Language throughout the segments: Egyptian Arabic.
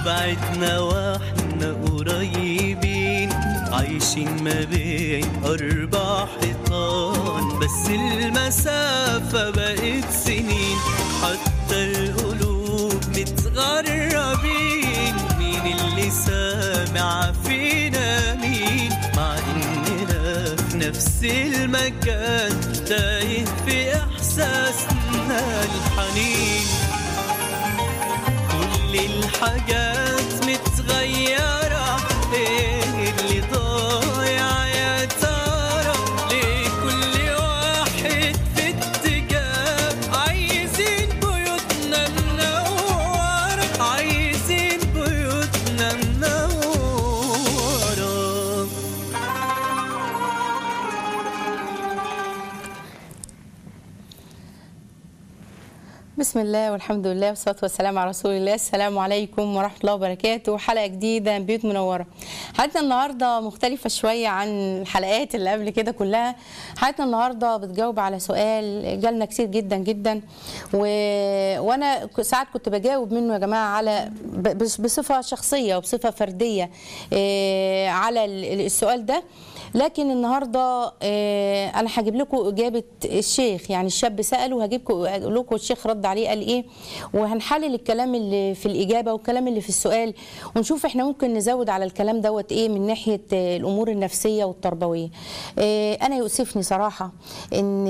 بعدنا واحنا قريبين عايشين ما بين أربع حيطان بس المسافة بقت سنين حتى القلوب متغربين مين اللي سامع فينا مين مع إننا في نفس المكان تايه في إحساسنا الحنين كل الحاجات متغيرة ايه اللي ضايع يا ترى ليه كل واحد في اتجاه عايزين بيوتنا منورة عايزين بيوتنا منورة بسم الله والحمد لله والصلاة والسلام على رسول الله السلام عليكم ورحمة الله وبركاته حلقة جديدة من بيوت منورة حلقتنا النهاردة مختلفة شوية عن الحلقات اللي قبل كده كلها حلقتنا النهاردة بتجاوب على سؤال جالنا كتير جدا جدا و... وأنا ك- ساعات كنت بجاوب منه يا جماعة على ب... بص- بصفة شخصية وبصفة فردية إيه، على ال- السؤال ده لكن النهارده آه، انا هجيب لكم اجابه الشيخ يعني الشاب ساله وهجيب لكم الشيخ رد عليه قال ايه وهنحلل الكلام اللي في الاجابه والكلام اللي في السؤال ونشوف احنا ممكن نزود على الكلام دوت ايه من ناحيه آه، الامور النفسيه والتربويه آه، انا يؤسفني صراحه ان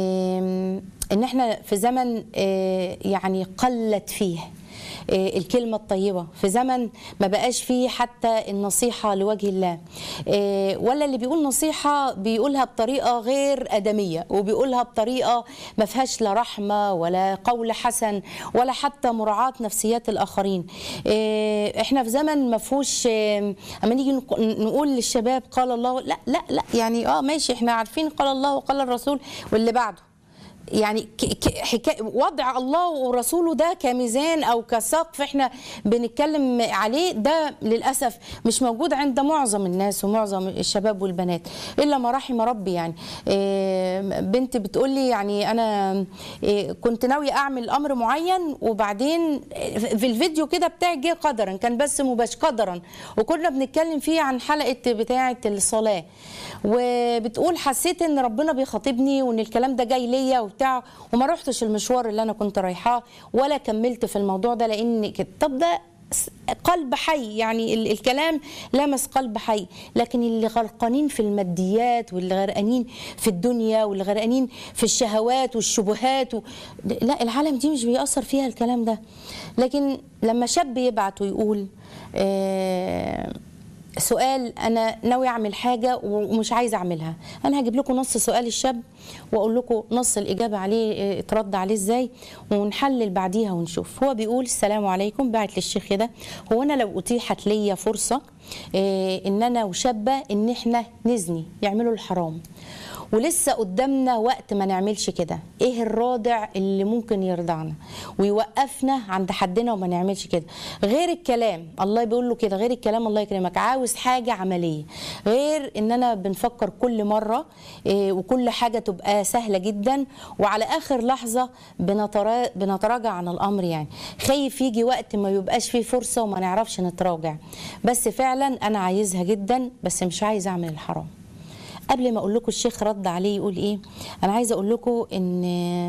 ان احنا في زمن آه، يعني قلت فيه آه، الكلمة الطيبة في زمن ما بقاش فيه حتى النصيحة لوجه الله آه، ولا اللي بيقول نصيحة بيقولها بطريقة غير أدمية وبيقولها بطريقة ما فيهاش لا رحمة ولا قول حسن ولا حتى مراعاة نفسيات الآخرين آه، احنا في زمن ما فيهوش آه، اما نيجي نق- نقول للشباب قال الله لا لا لا يعني اه ماشي احنا عارفين قال الله وقال الرسول واللي بعده يعني ك- ك- حكا... وضع الله ورسوله ده كميزان او كسقف احنا بنتكلم عليه ده للاسف مش موجود عند معظم الناس ومعظم الشباب والبنات الا ما رحم ربي يعني إيه، بنت بتقول لي يعني انا إيه، كنت ناويه اعمل امر معين وبعدين في الفيديو كده بتاعي جه قدرا كان بس مباشر قدرا وكنا بنتكلم فيه عن حلقه بتاعه الصلاه وبتقول حسيت ان ربنا بيخاطبني وان الكلام ده جاي ليا وبتاع وما رحتش المشوار اللي انا كنت رايحاه ولا كملت في الموضوع ده لان كده طب ده س- قلب حي يعني ال- الكلام لمس قلب حي لكن اللي غرقانين في الماديات واللي غرقانين في الدنيا واللي غرقانين في الشهوات والشبهات و... لا العالم دي مش بيأثر فيها الكلام ده لكن لما شاب يبعت ويقول آه سؤال انا ناوي اعمل حاجه ومش عايزه اعملها انا هجيب لكم نص سؤال الشاب واقول لكم نص الاجابه عليه اه، اترد عليه ازاي ونحلل بعديها ونشوف هو بيقول السلام عليكم بعت للشيخ كده هو انا لو اتيحت ليا فرصه اه، ان انا وشابه ان احنا نزني يعملوا الحرام ولسه قدامنا وقت ما نعملش كده ايه الرادع اللي ممكن يرضعنا ويوقفنا عند حدنا وما نعملش كده غير الكلام الله بيقول له كده غير الكلام الله يكرمك عاوز حاجه عمليه غير ان انا بنفكر كل مره إيه وكل حاجه تبقى سهله جدا وعلى اخر لحظه بنترا- بنتراجع عن الامر يعني خايف يجي وقت ما يبقاش فيه فرصه وما نعرفش نتراجع بس فعلا انا عايزها جدا بس مش عايز اعمل الحرام قبل ما اقول لكم الشيخ رد عليه يقول ايه انا عايزه اقول لكم ان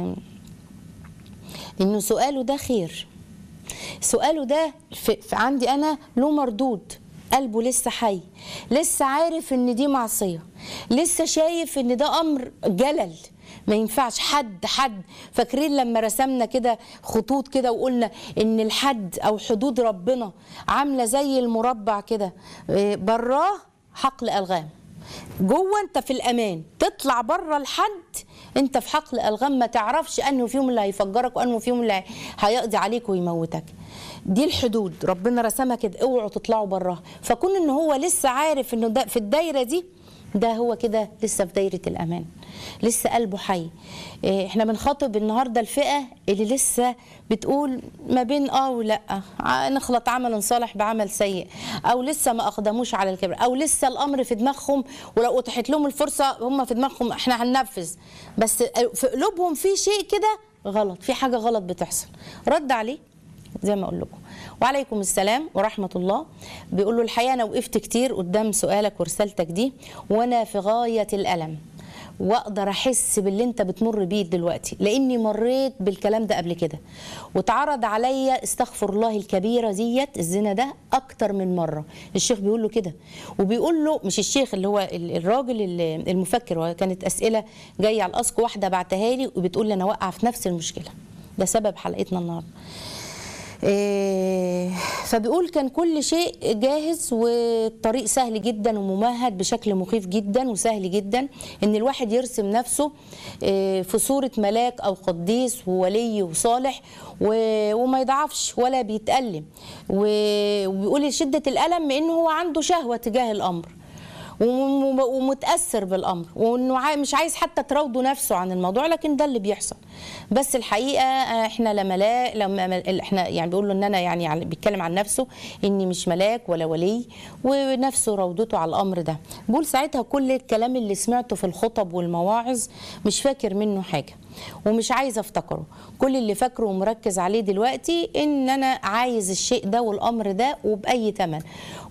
انه سؤاله ده خير سؤاله ده في في عندي انا له مردود قلبه لسه حي لسه عارف ان دي معصيه لسه شايف ان ده امر جلل ما ينفعش حد حد فاكرين لما رسمنا كده خطوط كده وقلنا ان الحد او حدود ربنا عامله زي المربع كده إيه، براه حقل الغام جوه انت في الامان تطلع بره الحد انت في حقل الغام ما تعرفش انه فيهم اللي هيفجرك وانه فيهم اللي هيقضي عليك ويموتك دي الحدود ربنا رسمها كده اوعوا تطلعوا براها فكون ان هو لسه عارف انه ده في الدايره دي ده هو كده لسه في دايره الامان لسه قلبه حي إيه، احنا بنخاطب النهارده الفئه اللي لسه بتقول ما بين اه ولا ع- نخلط عمل صالح بعمل سيء او لسه ما اقدموش على الكبر او لسه الامر في دماغهم ولو اتاحت لهم الفرصه هم في دماغهم احنا هننفذ بس في قلوبهم في شيء كده غلط في حاجه غلط بتحصل رد عليه زي ما اقول لكم وعليكم السلام ورحمه الله بيقول له الحقيقه انا وقفت كتير قدام سؤالك ورسالتك دي وانا في غايه الالم واقدر احس باللي انت بتمر بيه دلوقتي لاني مريت بالكلام ده قبل كده واتعرض عليا استغفر الله الكبيره ديت الزنا ده اكتر من مره الشيخ بيقول له كده وبيقول له مش الشيخ اللي هو ال- الراجل ال- المفكر وكانت اسئله جايه على الاسك واحده بعتها لي وبتقول لي انا واقعه في نفس المشكله ده سبب حلقتنا النهارده إيه، فبيقول كان كل شيء جاهز والطريق سهل جدا وممهد بشكل مخيف جدا وسهل جدا ان الواحد يرسم نفسه إيه، في صورة ملاك او قديس وولي وصالح و- وما يضعفش ولا بيتألم و- وبيقول شدة الألم لأنه هو عنده شهوة تجاه الأمر وم- ومتاثر بالامر وانه عاي- مش عايز حتى تراوده نفسه عن الموضوع لكن ده اللي بيحصل بس الحقيقه احنا لا ملاك لما احنا يعني بيقول له ان انا يعني عن- بيتكلم عن نفسه اني مش ملاك ولا ولي ونفسه راودته على الامر ده بيقول ساعتها كل الكلام اللي سمعته في الخطب والمواعظ مش فاكر منه حاجه ومش عايزه افتكره كل اللي فاكره ومركز عليه دلوقتي ان انا عايز الشيء ده والامر ده وباي ثمن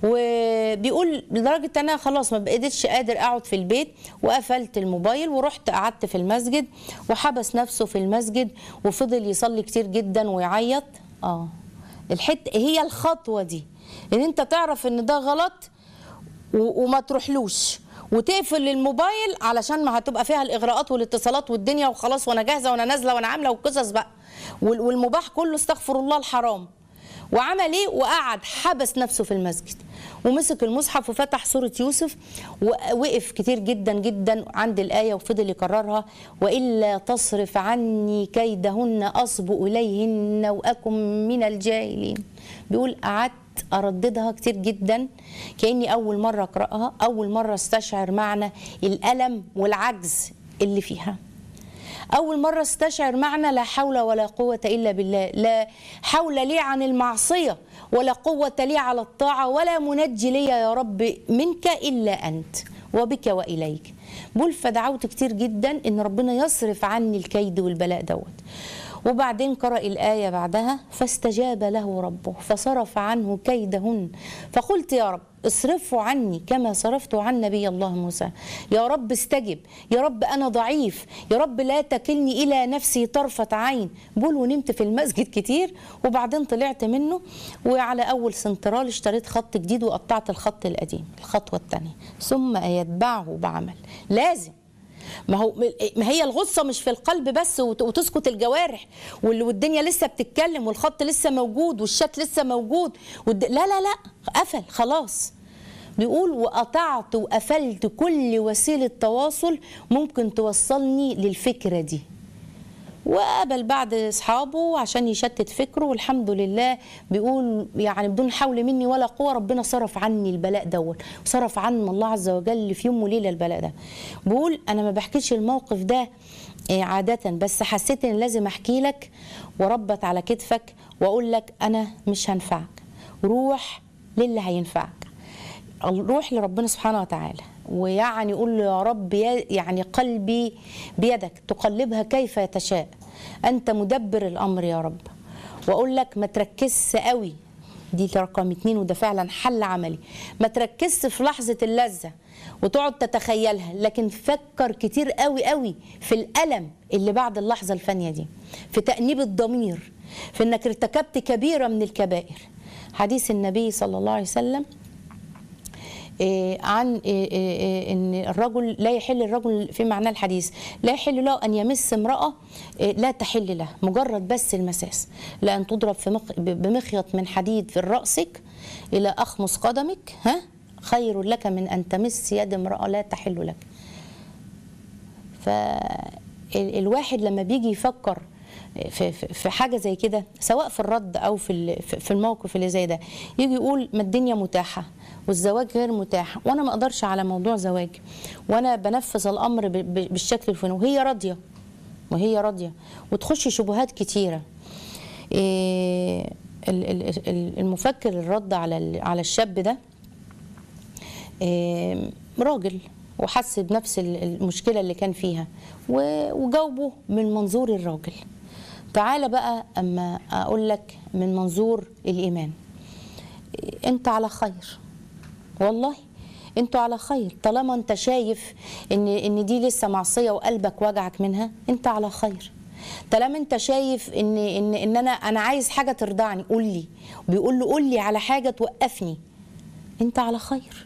وبيقول لدرجه انا خلاص ما بقيتش قادر اقعد في البيت وقفلت الموبايل ورحت قعدت في المسجد وحبس نفسه في المسجد وفضل يصلي كتير جدا ويعيط اه الحته هي الخطوه دي ان انت تعرف ان ده غلط و- وما تروحلوش وتقفل الموبايل علشان ما هتبقى فيها الاغراءات والاتصالات والدنيا وخلاص وانا جاهزه وانا نازله وانا عامله وقصص بقى وال- والمباح كله استغفر الله الحرام وعمل ايه وقعد حبس نفسه في المسجد ومسك المصحف وفتح سورة يوسف ووقف كتير جدا جدا عند الآية وفضل يكررها وإلا تصرف عني كيدهن أصب إليهن وأكن من الجاهلين بيقول قعدت أرددها كتير جدا كأني أول مرة أقرأها أول مرة استشعر معنى الألم والعجز اللي فيها أول مرة استشعر معنى لا حول ولا قوة إلا بالله لا حول لي عن المعصية ولا قوة لي على الطاعة ولا منجي لي يا رب منك إلا أنت وبك وإليك بقول فدعوت كتير جدا إن ربنا يصرف عني الكيد والبلاء دوت وبعدين قرأ الآية بعدها فاستجاب له ربه فصرف عنه كيدهن فقلت يا رب اصرفه عني كما صرفت عن نبي الله موسى يا رب استجب يا رب أنا ضعيف يا رب لا تكلني إلى نفسي طرفة عين بقول ونمت في المسجد كتير وبعدين طلعت منه وعلى أول سنترال اشتريت خط جديد وقطعت الخط القديم الخطوة الثانية ثم يتبعه بعمل لازم ما هو ما هي الغصه مش في القلب بس وت- وتسكت الجوارح وال- والدنيا لسه بتتكلم والخط لسه موجود والشات لسه موجود والد... لا لا لا قفل خلاص بيقول وقطعت وقفلت كل وسيله تواصل ممكن توصلني للفكره دي وقابل بعد اصحابه عشان يشتت فكره والحمد لله بيقول يعني بدون حول مني ولا قوه ربنا صرف عني البلاء دوت وصرف عنا الله عز وجل في يوم وليله البلاء ده بيقول انا ما بحكيش الموقف ده آه، عادة بس حسيت ان لازم احكي لك وربط على كتفك واقول لك انا مش هنفعك روح للي هينفعك روح لربنا سبحانه وتعالى ويعني قول له يا رب يا- يعني قلبي بيدك تقلبها كيف تشاء انت مدبر الامر يا رب واقول لك ما تركزش قوي دي رقم اتنين وده فعلا حل عملي ما تركزش في لحظة اللذة وتقعد تتخيلها لكن فكر كتير قوي قوي في الألم اللي بعد اللحظة الفانية دي في تأنيب الضمير في انك ارتكبت كبيرة من الكبائر حديث النبي صلى الله عليه وسلم إيه، عن إيه، إيه، إيه، ان الرجل لا يحل الرجل في معنى الحديث لا يحل له ان يمس امراه إيه، لا تحل له مجرد بس المساس لان تضرب في مخ- بمخيط من حديد في راسك الى اخمص قدمك ها خير لك من ان تمس يد امراه لا تحل لك فالواحد لما بيجي يفكر في, في, في حاجه زي كده سواء في الرد او في ال- في في الموقف اللي زي ده يجي يقول ما الدنيا متاحه والزواج غير متاح وانا ما اقدرش على موضوع زواج وانا بنفذ الامر ب- ب- بالشكل الفلاني وهي راضيه وهي راضيه وتخش شبهات كتيره إيه ال- ال- ال- المفكر الرد على ال- على الشاب ده آم، راجل وحس بنفس ال- المشكله اللي كان فيها و- وجاوبه من منظور الراجل تعالى بقى اما اقول لك من منظور الايمان انت على خير والله انتوا على خير طالما انت شايف ان ان دي لسه معصيه وقلبك وجعك منها انت على خير طالما انت شايف ان ان ان انا انا عايز حاجه ترضعني قول لي بيقول له قول لي على حاجه توقفني انت على خير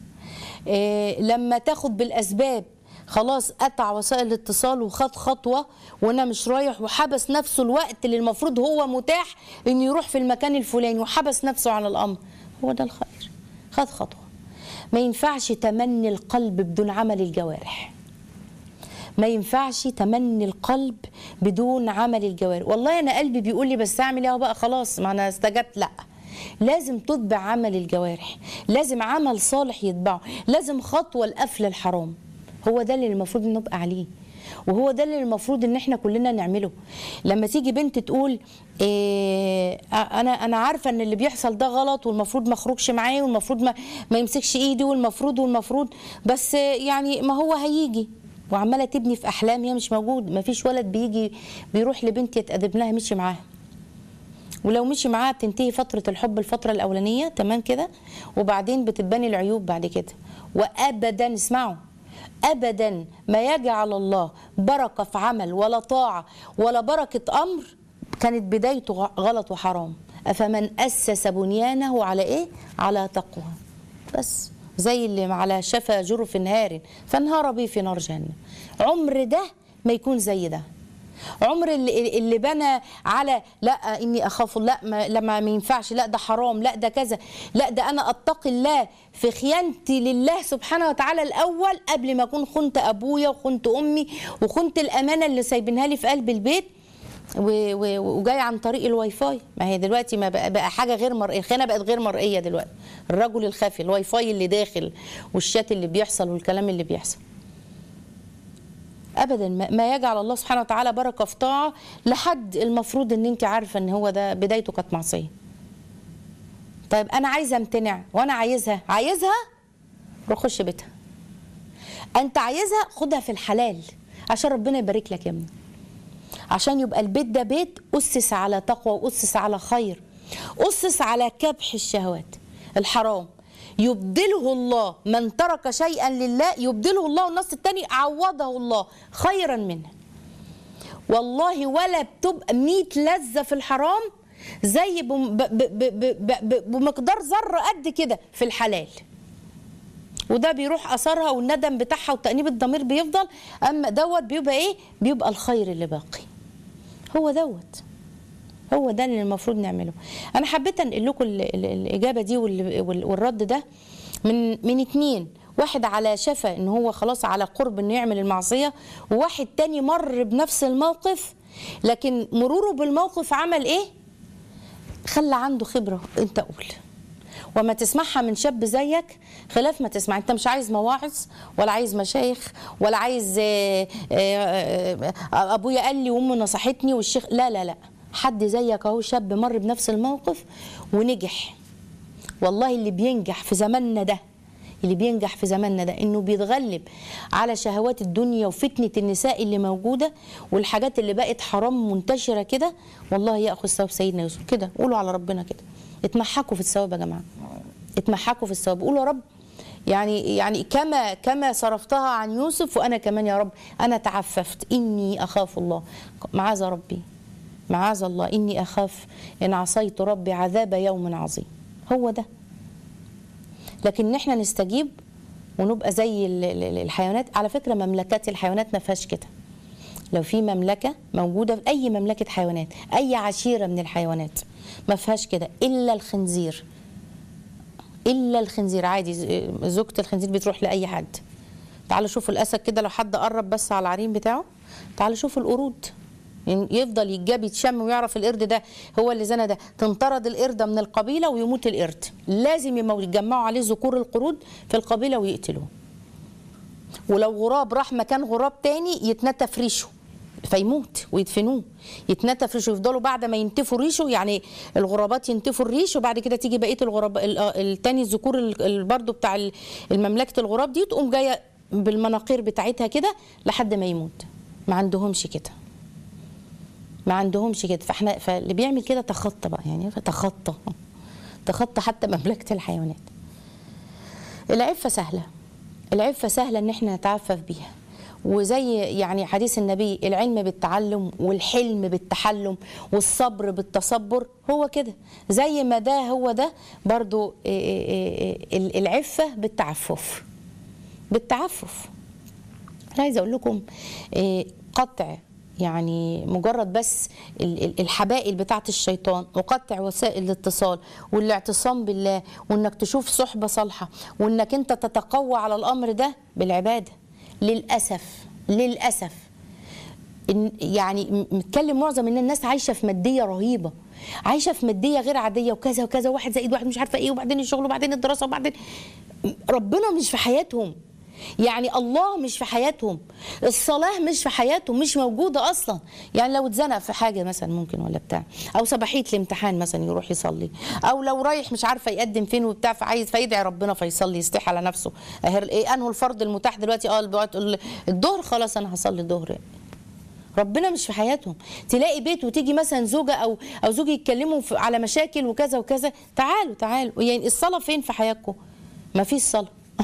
إيه لما تاخد بالاسباب خلاص قطع وسائل الاتصال وخد خطوه وانا مش رايح وحبس نفسه الوقت اللي المفروض هو متاح انه يروح في المكان الفلاني وحبس نفسه على الامر هو ده الخير خد خطوه ما ينفعش تمني القلب بدون عمل الجوارح ما ينفعش تمني القلب بدون عمل الجوارح والله انا قلبي بيقول لي بس اعمل ايه بقى خلاص ما انا استجبت لا لازم تتبع عمل الجوارح لازم عمل صالح يتبعه لازم خطوه لقفل الحرام هو ده اللي المفروض نبقى عليه وهو ده اللي المفروض ان احنا كلنا نعمله لما تيجي بنت تقول إيه انا انا عارفه ان اللي بيحصل ده غلط والمفروض ما اخرجش معاه والمفروض ما, ما يمسكش ايدي والمفروض والمفروض بس يعني ما هو هيجي وعماله تبني في احلام هي مش موجود ما فيش ولد بيجي بيروح لبنت يتأدب لها مشي معاها ولو مشي معاها بتنتهي فترة الحب الفترة الأولانية تمام كده وبعدين بتتبني العيوب بعد كده وأبدا اسمعوا ابدا ما يجعل الله بركه في عمل ولا طاعه ولا بركه امر كانت بدايته غلط وحرام افمن اسس بنيانه على ايه على تقوى بس زي اللي على شفا جرف نهار فانهار به في نار جهنم عمر ده ما يكون زي ده عمر اللي, اللي بنى على لا اني اخاف لا ما لما ما ينفعش لا ده حرام لا ده كذا لا ده انا اتقي الله في خيانتي لله سبحانه وتعالى الاول قبل ما اكون خنت ابويا وخنت امي وخنت الامانه اللي سايبينها لي في قلب البيت وجاي عن طريق الواي فاي ما هي دلوقتي ما بقى, بقى حاجه غير مرئيه الخيانه بقت غير مرئيه دلوقتي الرجل الخفي الواي فاي اللي داخل والشات اللي بيحصل والكلام اللي بيحصل ابدا ما يجعل الله سبحانه وتعالى بركه في طاعه لحد المفروض ان انت عارفه ان هو ده بدايته كانت معصيه طيب انا عايزه امتنع وانا عايزها عايزها روح خش بيتها انت عايزها خدها في الحلال عشان ربنا يبارك لك يا ابني عشان يبقى البيت ده بيت اسس على تقوى واسس على خير اسس على كبح الشهوات الحرام يبدله الله من ترك شيئا لله يبدله الله والنص الثاني عوضه الله خيرا منه والله ولا بتبقى 100 لذة في الحرام زي بمقدار ذرة قد كده في الحلال وده بيروح اثرها والندم بتاعها وتأنيب الضمير بيفضل اما دوت بيبقى ايه بيبقى الخير اللي باقي هو دوت هو ده اللي المفروض نعمله انا حبيت انقل لكم الاجابه دي والرد ده من من اتنين واحد على شفا ان هو خلاص على قرب انه يعمل المعصيه وواحد تاني مر بنفس الموقف لكن مروره بالموقف عمل ايه خلى عنده خبره انت قول وما تسمعها من شاب زيك خلاف ما تسمع انت مش عايز مواعظ ولا عايز مشايخ ولا عايز ابويا قال لي وامي نصحتني والشيخ لا لا لا حد زيك اهو شاب مر بنفس الموقف ونجح والله اللي بينجح في زماننا ده اللي بينجح في زماننا ده انه بيتغلب على شهوات الدنيا وفتنه النساء اللي موجوده والحاجات اللي بقت حرام منتشره كده والله ياخذ ثواب سيدنا يوسف كده قولوا على ربنا كده اتمحكوا في الثواب يا جماعه اتمحكوا في الثواب قولوا يا رب يعني يعني كما كما صرفتها عن يوسف وانا كمان يا رب انا تعففت اني اخاف الله معاذ ربي معاذ الله إني أخاف إن عصيت ربي عذاب يوم عظيم هو ده لكن احنا نستجيب ونبقى زي الحيوانات على فكرة مملكات الحيوانات ما فيهاش كده لو في مملكة موجودة في أي مملكة حيوانات أي عشيرة من الحيوانات ما فيهاش كده إلا الخنزير إلا الخنزير عادي زوجة الخنزير بتروح لأي حد تعالوا شوفوا الأسد كده لو حد قرب بس على العرين بتاعه تعالوا شوفوا القرود يفضل يتجاب يتشم ويعرف القرد ده هو اللي زنى ده تنطرد القرده من القبيله ويموت القرد لازم يجمعوا عليه ذكور القرود في القبيله ويقتلوه ولو غراب راح مكان غراب تاني يتنتف ريشه فيموت ويدفنوه يتنتف ريشه يفضلوا بعد ما ينتفوا ريشه يعني الغرابات ينتفوا الريش وبعد كده تيجي بقيه الغراب التاني الذكور برضه بتاع المملكه الغراب دي تقوم جايه بالمناقير بتاعتها كده لحد ما يموت ما عندهمش كده ما عندهمش كده فاحنا فاللي بيعمل كده تخطى بقى يعني تخطى تخطى حتى مملكه الحيوانات العفه سهله العفه سهله ان احنا نتعفف بيها وزي يعني حديث النبي العلم بالتعلم والحلم بالتحلم والصبر بالتصبر هو كده زي ما ده هو ده برضو إيه إيه إيه العفه بالتعفف بالتعفف انا عايزه اقول لكم إيه، قطع يعني مجرد بس ال- ال- الحبائل بتاعه الشيطان وقطع وسائل الاتصال والاعتصام بالله وانك تشوف صحبه صالحه وانك انت تتقوى على الامر ده بالعباده للاسف للاسف إن- يعني م- متكلم معظم ان الناس عايشه في ماديه رهيبه عايشه في ماديه غير عاديه وكذا وكذا واحد زائد واحد مش عارفه ايه وبعدين الشغل وبعدين الدراسه وبعدين ربنا مش في حياتهم يعني الله مش في حياتهم الصلاة مش في حياتهم مش موجودة أصلا يعني لو اتزنق في حاجة مثلا ممكن ولا بتاع أو صباحية الامتحان مثلا يروح يصلي أو لو رايح مش عارفة يقدم فين وبتاع فعايز فيدعي ربنا فيصلي يستحي على نفسه أهر إيه أنه الفرض المتاح دلوقتي اه الوقت- الظهر خلاص أنا هصلي الظهر ربنا مش في حياتهم تلاقي بيت وتيجي مثلا زوجه او او زوج يتكلموا في- على مشاكل وكذا وكذا تعالوا تعالوا يعني الصلاه فين في حياتكم ما فيش صلاه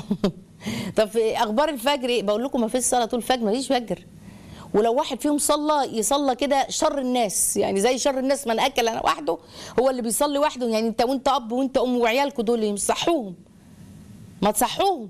طب في اخبار الفجر ايه بقول لكم ما فيش صلاه طول الفجر ما فيش فجر ولو واحد فيهم صلى يصلى كده شر الناس يعني زي شر الناس من اكل انا وحده هو اللي بيصلي وحده يعني انت وانت اب وانت ام وعيالكم دول مصحوهم ما تصحوهم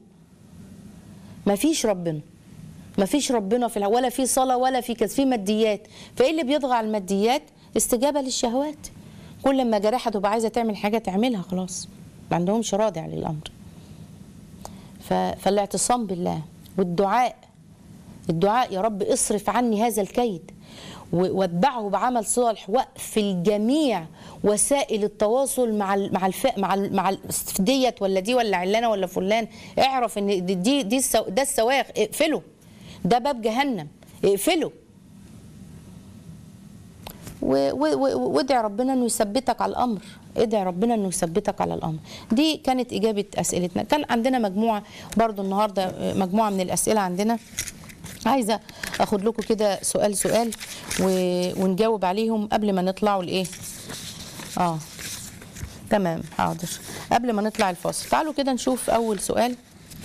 ما فيش ربنا ما فيش ربنا في الع- ولا في صلاة ولا في كذا في ماديات فايه اللي بيطغى على الماديات استجابة للشهوات كل ما جارحة تبقى عايزة تعمل حاجة تعملها خلاص ما عندهمش رادع للأمر ف... فالاعتصام بالله والدعاء الدعاء يا رب اصرف عني هذا الكيد و- واتبعه بعمل صالح وقف الجميع وسائل التواصل مع ال مع الف مع ال مع ال- ديت ولا دي ولا علانه ولا فلان اعرف ان دي دي, دي السو ده السواق اقفله ده باب جهنم اقفله و- و- و- وادعي ربنا انه يثبتك على الامر ادعي ربنا انه يثبتك على الامر دي كانت اجابه اسئلتنا كان عندنا مجموعه برضو النهارده مجموعه من الاسئله عندنا عايزه اخد لكم كده سؤال سؤال و... ونجاوب عليهم قبل ما نطلعوا لايه اه تمام حاضر قبل ما نطلع الفاصل تعالوا كده نشوف اول سؤال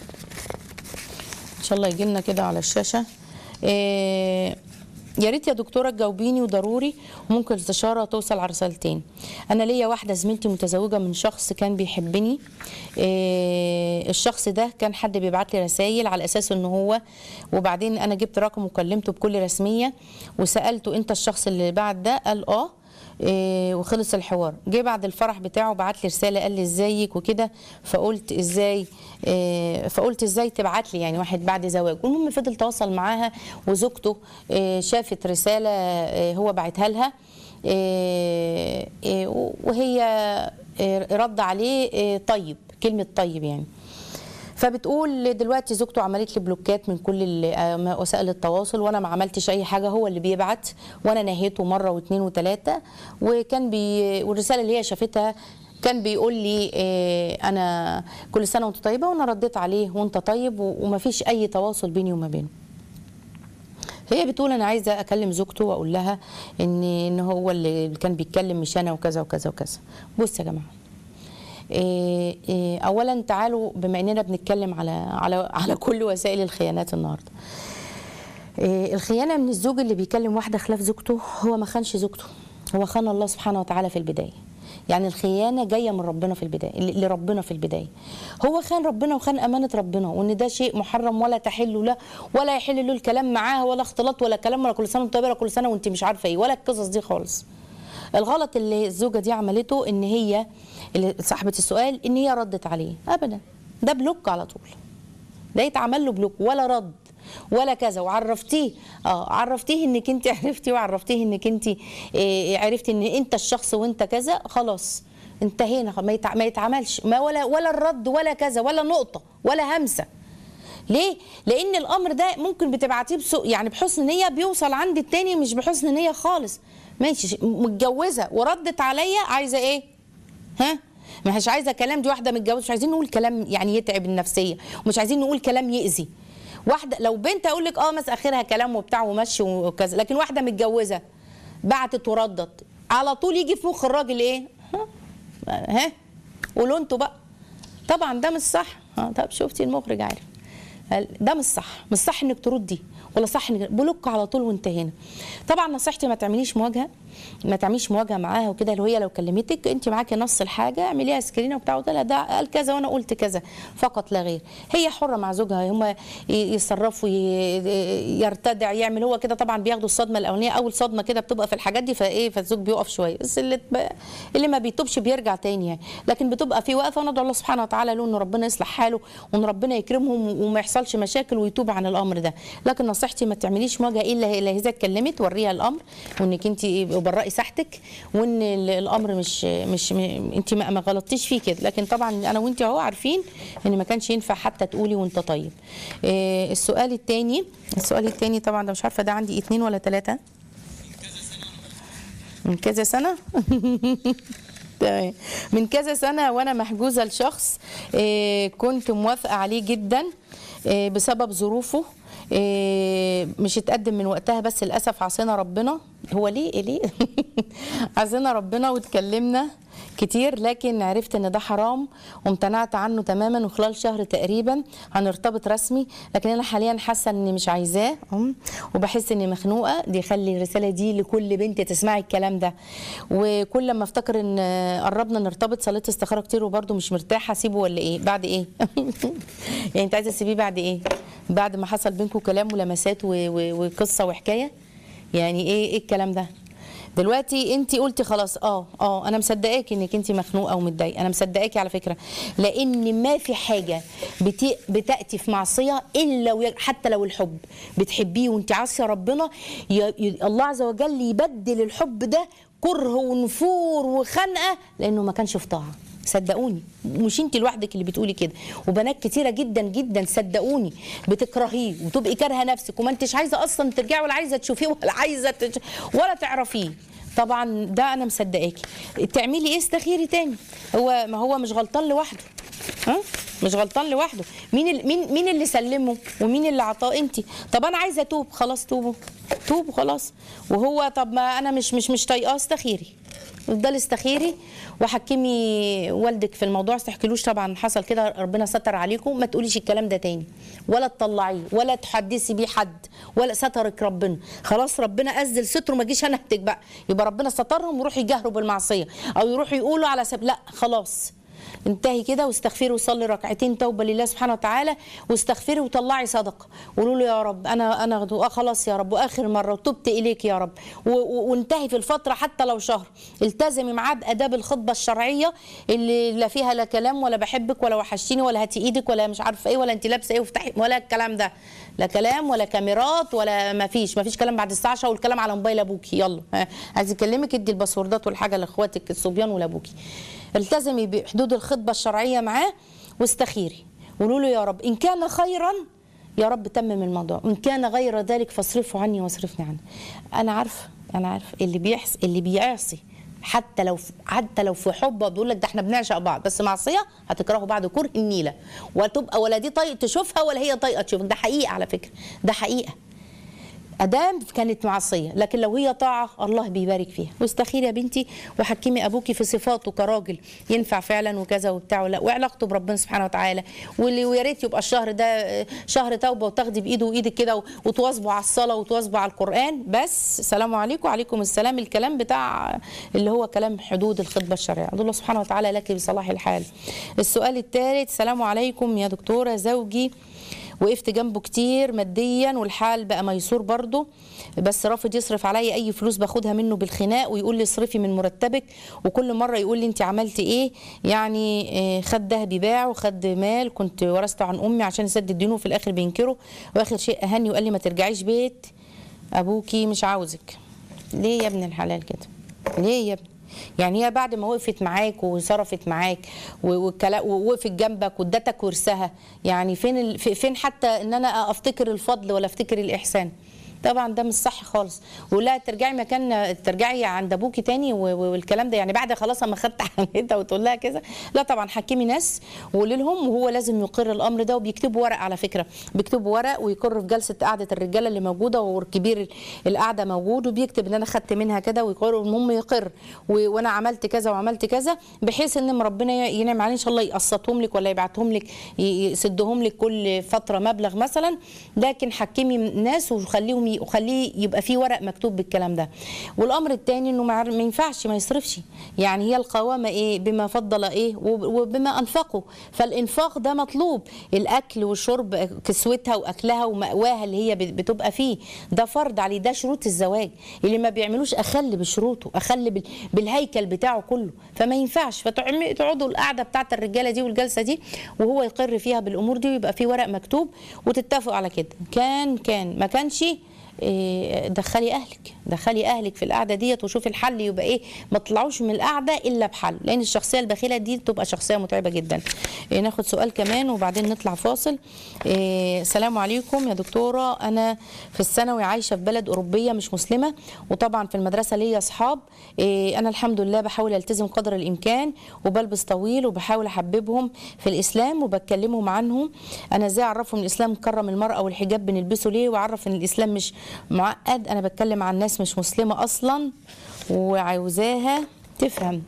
ان شاء الله يجي لنا كده على الشاشه إيه يا ريت يا دكتوره تجاوبيني وضروري وممكن استشاره توصل على رسالتين انا ليا واحده زميلتي متزوجه من شخص كان بيحبني إيه الشخص ده كان حد بيبعت لي رسائل على اساس ان هو وبعدين انا جبت رقمه وكلمته بكل رسميه وسالته انت الشخص اللي بعت ده قال اه إيه وخلص الحوار جه بعد الفرح بتاعه بعت لي رساله قال لي ازيك وكده فقلت ازاي إيه فقلت ازاي تبعت لي يعني واحد بعد زواج المهم فضل تواصل معاها وزوجته إيه شافت رساله إيه هو بعتها لها إيه إيه وهي إيه رد عليه إيه طيب كلمه طيب يعني فبتقول دلوقتي زوجته عملت لي بلوكات من كل ال- آه، وسائل التواصل وانا ما عملتش اي حاجه هو اللي بيبعت وانا نهيته مره واثنين وثلاثه وكان بي والرساله اللي هي شافتها كان بيقول لي آه، انا كل سنه وانت طيبه وانا رديت عليه وانت طيب و- ومفيش اي تواصل بيني وما بينه هي بتقول انا عايزه اكلم زوجته واقول لها ان ان هو اللي كان بيتكلم مش انا وكذا وكذا وكذا بص يا جماعه إيه إيه اولا تعالوا بما اننا بنتكلم على على على كل وسائل الخيانات النهارده إيه الخيانه من الزوج اللي بيكلم واحده خلاف زوجته هو ما خانش زوجته هو خان الله سبحانه وتعالى في البدايه يعني الخيانه جايه من ربنا في البدايه ل- لربنا في البدايه هو خان ربنا وخان امانه ربنا وان ده شيء محرم ولا تحل له ولا يحل له الكلام معاه ولا اختلاط ولا كلام ولا كل سنه وانت طيبه ولا كل سنه وانت مش عارفه ايه ولا القصص دي خالص الغلط اللي الزوجه دي عملته ان هي اللي صاحبه السؤال ان هي ردت عليه ابدا ده بلوك على طول ده يتعمل له بلوك ولا رد ولا كذا وعرفتيه اه عرفتيه انك انت عرفتي وعرفتيه انك انت إيه عرفتي ان انت الشخص وانت كذا خلاص انتهينا ما, يتع... ما يتعملش ما ولا ولا الرد ولا كذا ولا نقطه ولا همسه ليه؟ لأن الأمر ده ممكن بتبعتيه بسوء يعني بحسن نية بيوصل عند التاني مش بحسن نية خالص ماشي متجوزة وردت عليا عايزة إيه؟ ها؟ مش عايزة كلام دي واحدة متجوزة مش عايزين نقول كلام يعني يتعب النفسية ومش عايزين نقول كلام يأذي واحدة لو بنت أقول لك أه مثلا آخرها كلام وبتاع ومشي وكذا لكن واحدة متجوزة بعتت وردت على طول يجي في مخ الراجل ايه ها, ها؟ قولوا انتوا بقى طبعا ده مش صح ها طب شفتي المخرج عارف قال ده مش صح مش صح انك تردي ولا صح انك بلوك على طول وانتهينا طبعا نصيحتي ما تعمليش مواجهه ما تعمليش مواجهه معاها وكده اللي هي لو كلمتك انت معاكي نص الحاجه اعمليها سكرين وبتاع وقلت لها ده قال كذا وانا قلت كذا فقط لا غير هي حره مع زوجها هم يتصرفوا ي- يرتدع يعمل هو كده طبعا بياخدوا الصدمه الاولانيه اول صدمه كده بتبقى في الحاجات دي فايه فالزوج بيقف شويه بس اللي تب- اللي ما بيتوبش بيرجع تاني يعني لكن بتبقى في وقفه وندعو الله سبحانه وتعالى له ان ربنا يصلح حاله وان ربنا يكرمهم وما يحصلش مشاكل ويتوب عن الامر ده لكن نصيحتي ما تعمليش مواجهه الا الا اذا اتكلمت وريها الامر وانك انت برئي ساحتك وان ال- الامر مش مش م- انت ما ما غلطتيش فيه كده لكن طبعا انا وانت اهو عارفين ان ما كانش ينفع حتى تقولي وانت طيب إيه السؤال الثاني السؤال الثاني طبعا ده مش عارفه ده عندي اثنين ولا ثلاثه من كذا سنه تمام من كذا سنه وانا محجوزه لشخص إيه، كنت موافقه عليه جدا إيه، بسبب ظروفه إيه، مش اتقدم من وقتها بس للاسف عصينا ربنا هو ليه ليه عصينا ربنا واتكلمنا كتير لكن عرفت ان ده حرام وامتنعت عنه تماما وخلال شهر تقريبا هنرتبط رسمي لكن انا حاليا حاسه اني مش عايزاه أم، وبحس اني مخنوقه دي خلي الرساله دي لكل بنت تسمعي الكلام ده وكل لما افتكر ان قربنا نرتبط صليت استخاره كتير وبرده مش مرتاحه اسيبه ولا ايه بعد ايه يعني انت عايزه تسيبيه بعد ايه بعد ما حصل بينكم كلام ولمسات و- و- وقصه وحكايه يعني ايه ايه الكلام ده دلوقتي انت قلتي خلاص اه اه انا مصدقاكي انك انت مخنوقه ومتضايقه انا مصدقاكي على فكره لان ما في حاجه بت... بتاتي في معصيه الا وي... حتى لو الحب بتحبيه وانت عاصيه ربنا ي... ي... الله عز وجل يبدل الحب ده كره ونفور وخنقه لانه ما كانش في طاعه صدقوني مش انت لوحدك اللي بتقولي كده وبنات كتيره جدا جدا صدقوني بتكرهيه وتبقي كارهه نفسك وما انتش عايزه اصلا ترجعي ولا عايزه تشوفيه ولا عايزه تش... ولا تعرفيه طبعا ده انا مصدقاكي تعملي ايه استخيري تاني هو ما هو مش غلطان لوحده ها مش غلطان لوحده مين ال... مين مين اللي سلمه ومين اللي عطاه انت طب انا عايزه اتوب خلاص توبوا توبوا خلاص وهو طب ما انا مش مش مش طايقاه استخيري افضلي استخيري وحكمي والدك في الموضوع ما تحكيلوش طبعا حصل كده ربنا ستر عليكم ما تقوليش الكلام ده تاني ولا تطلعيه ولا تحدثي بيه حد ولا سترك ربنا خلاص ربنا أزل ستره ما جيش انهتك بقى يبقى ربنا سترهم ويروحوا يجاهروا بالمعصيه او يروحوا يقولوا على سب لا خلاص انتهي كده واستغفري وصلي ركعتين توبه لله سبحانه وتعالى واستغفري وطلعي صدقه قولوا له يا رب انا انا غدو- آه خلاص يا رب واخر مره وتبت اليك يا رب و- و- وانتهي في الفتره حتى لو شهر التزمي معاه باداب الخطبه الشرعيه اللي لا فيها لا كلام ولا بحبك ولا وحشتيني ولا هاتي ايدك ولا مش عارفه ايه ولا انت لابسه ايه وافتحي ولا الكلام ده لا كلام ولا كاميرات ولا ما فيش ما فيش كلام بعد الساعه 10 والكلام على موبايل ابوكي يلا ها، عايز يكلمك ادي الباسوردات والحاجه لاخواتك الصبيان ولابوكي التزمي بحدود الخطبه الشرعيه معاه واستخيري قولوا له يا رب ان كان خيرا يا رب تمم الموضوع ان كان غير ذلك فاصرفه عني واصرفني عنه انا عارفه انا عارفه اللي بيحس اللي بيعصي حتى لو في حتى لو في حب بيقول لك ده احنا بنعشق بعض بس معصيه هتكرهوا بعض كره النيله وتبقى ولا دي طايق تشوفها ولا هي طايقه تشوفك ده حقيقه على فكره ده حقيقه ادام كانت معصيه لكن لو هي طاعه الله بيبارك فيها واستخيري يا بنتي وحكمي ابوكي في صفاته كراجل ينفع فعلا وكذا وبتاع ولا وعلاقته بربنا سبحانه وتعالى واللي ويا ريت يبقى الشهر ده آه، شهر توبه وتاخدي بايده وايدك كده و- وتواظبوا على الصلاه وتواظبوا على القران بس سلام عليكم وعليكم السلام الكلام بتاع اللي هو كلام حدود الخطبه الشرعيه أدعو الله سبحانه وتعالى لك بصلاح الحال السؤال الثالث سلام عليكم يا دكتوره زوجي وقفت جنبه كتير ماديا والحال بقى ميسور برضه بس رافض يصرف عليا اي فلوس باخدها منه بالخناق ويقول لي اصرفي من مرتبك وكل مره يقول لي انت عملتي ايه يعني آه، خد دهبي باع وخد مال كنت ورثته عن امي عشان يسدد دينه وفي الاخر بينكره واخر شيء اهني وقال لي ما ترجعيش بيت ابوكي مش عاوزك ليه يا ابن الحلال كده ليه يا ابني يعني هي بعد ما وقفت معاك وصرفت معاك و- والكلا- ووقفت جنبك وادتك ورثها يعني فين ال... في- فين حتى ان انا افتكر الفضل ولا افتكر الاحسان طبعا ده مش صح خالص ولا ترجعي مكان ترجعي عند ابوكي تاني و- و- والكلام ده يعني بعد خلاص اما خدت حميتها وتقول لها كذا لا طبعا حكمي ناس وقولي لهم وهو لازم يقر الامر ده وبيكتبوا ورق على فكره بيكتبوا ورق ويقر في جلسه قعده الرجاله اللي موجوده والكبير القعده موجود وبيكتب ان انا خدت منها كده ويقر المهم يقر و- وانا عملت كذا وعملت كذا بحيث ان ربنا ينعم عليه ان شاء الله يقسطهم لك ولا يبعتهم لك ي- يسدهم لك كل فتره مبلغ مثلا لكن حكمي ناس وخليهم ي- وخليه يبقى في ورق مكتوب بالكلام ده والامر الثاني انه ما عر- ما ينفعش ما يصرفش يعني هي القوامه ايه بما فضل ايه وب- وبما انفقوا فالانفاق ده مطلوب الاكل والشرب كسوتها واكلها ومأواها اللي هي بت- بتبقى فيه ده فرض عليه ده شروط الزواج اللي ما بيعملوش اخل بشروطه اخل بال- بالهيكل بتاعه كله فما ينفعش فتقعدوا القعده بتاعت الرجاله دي والجلسه دي وهو يقر فيها بالامور دي ويبقى في ورق مكتوب وتتفقوا على كده كان كان ما كانش إيه، دخلي اهلك دخلي اهلك في القعده ديت وشوفي الحل يبقى ايه ما تطلعوش من القعده الا بحل لان الشخصيه البخيله دي تبقى شخصيه متعبه جدا إيه ناخد سؤال كمان وبعدين نطلع فاصل إيه السلام عليكم يا دكتوره انا في الثانوي عايشه في بلد اوروبيه مش مسلمه وطبعا في المدرسه ليا اصحاب إيه انا الحمد لله بحاول التزم قدر الامكان وبلبس طويل وبحاول احببهم في الاسلام وبكلمهم عنهم انا ازاي اعرفهم الاسلام كرم المراه والحجاب بنلبسه ليه واعرف ان الاسلام مش معقد انا بتكلم عن ناس مش مسلمه اصلا وعاوزاها تفهم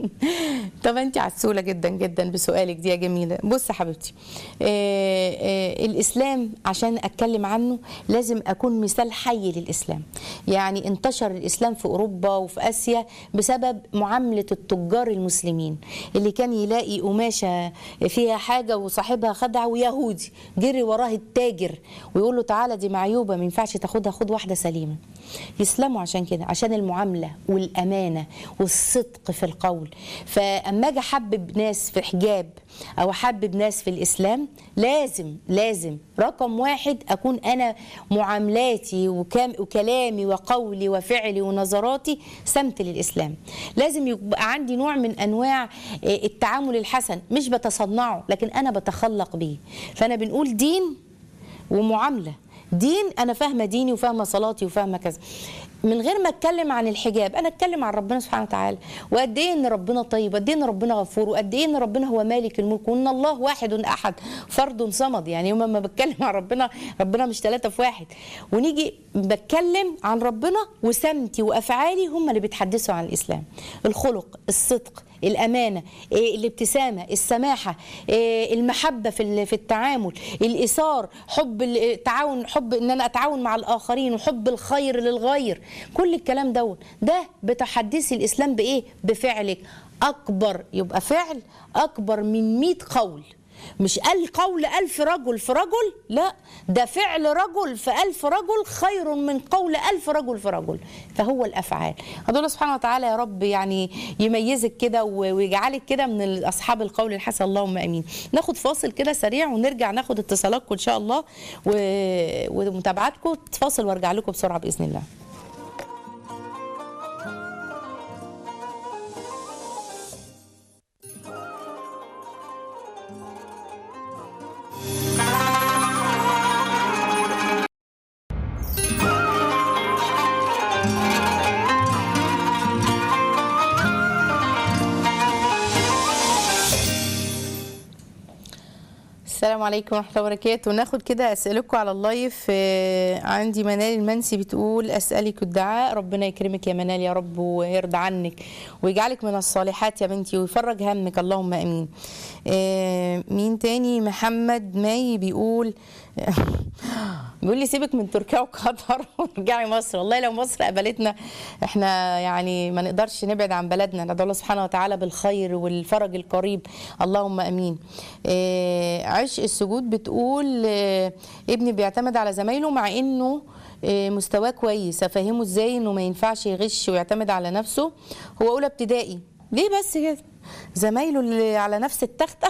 طب انت عسوله جدا جدا بسؤالك دي يا جميله بص يا حبيبتي آه آه الاسلام عشان اتكلم عنه لازم اكون مثال حي للاسلام يعني انتشر الاسلام في اوروبا وفي اسيا بسبب معامله التجار المسلمين اللي كان يلاقي قماشه فيها حاجه وصاحبها خدها ويهودي جري وراه التاجر ويقول له تعالى دي معيوبه ما ينفعش تاخدها خد واحده سليمه يسلموا عشان كده عشان المعامله والامانه والصدق في القول فاما اجي احبب ناس في حجاب او احبب ناس في الاسلام لازم لازم رقم واحد اكون انا معاملاتي وكام وكلامي وقولي وفعلي ونظراتي سمت للاسلام لازم يبقى عندي نوع من انواع آه، التعامل الحسن مش بتصنعه لكن انا بتخلق بيه فانا بنقول دين ومعامله دين انا فاهمه ديني وفاهمه صلاتي وفاهمه كذا من غير ما اتكلم عن الحجاب انا اتكلم عن ربنا سبحانه وتعالى وقد ايه ان ربنا طيب وقد ايه ان ربنا غفور وقد ايه ان ربنا هو مالك الملك وان الله واحد احد فرد صمد يعني يوم ما بتكلم عن ربنا ربنا مش ثلاثه في واحد ونيجي بتكلم عن ربنا وسمتي وافعالي هم اللي بيتحدثوا عن الاسلام الخلق الصدق الامانه إيه، الابتسامه السماحه إيه، المحبه في ال- في التعامل الايثار حب التعاون حب ان انا اتعاون مع الاخرين وحب الخير للغير كل الكلام دوت ده بتحدثي الاسلام بايه بفعلك اكبر يبقى فعل اكبر من 100 قول مش قال قول ألف رجل في رجل لا ده فعل رجل في ألف رجل خير من قول ألف رجل في رجل فهو الأفعال أدعو الله سبحانه وتعالى يا رب يعني يميزك كده و- ويجعلك كده من أصحاب القول الحسن اللهم أمين ناخد فاصل كده سريع ونرجع ناخد اتصالاتكم إن شاء الله و- ومتابعاتكم فاصل وارجع لكم بسرعة بإذن الله السلام عليكم ورحمة الله وبركاته ناخد كده أسئلتكم على اللايف آه، عندي منال المنسي بتقول أسألك الدعاء ربنا يكرمك يا منال يا رب ويرضى عنك ويجعلك من الصالحات يا بنتي ويفرج همك اللهم أمين آه، مين تاني محمد ماي بيقول بيقول لي سيبك من تركيا وقطر وارجعي مصر والله لو مصر قبلتنا احنا يعني ما نقدرش نبعد عن بلدنا ندعو الله سبحانه وتعالى بالخير والفرج القريب اللهم امين آه، عشق السجود بتقول آه، ابني بيعتمد على زمايله مع انه آه، مستواه كويس افهمه ازاي انه ما ينفعش يغش ويعتمد على نفسه هو اولى ابتدائي ليه بس كده زمايله اللي على نفس التخته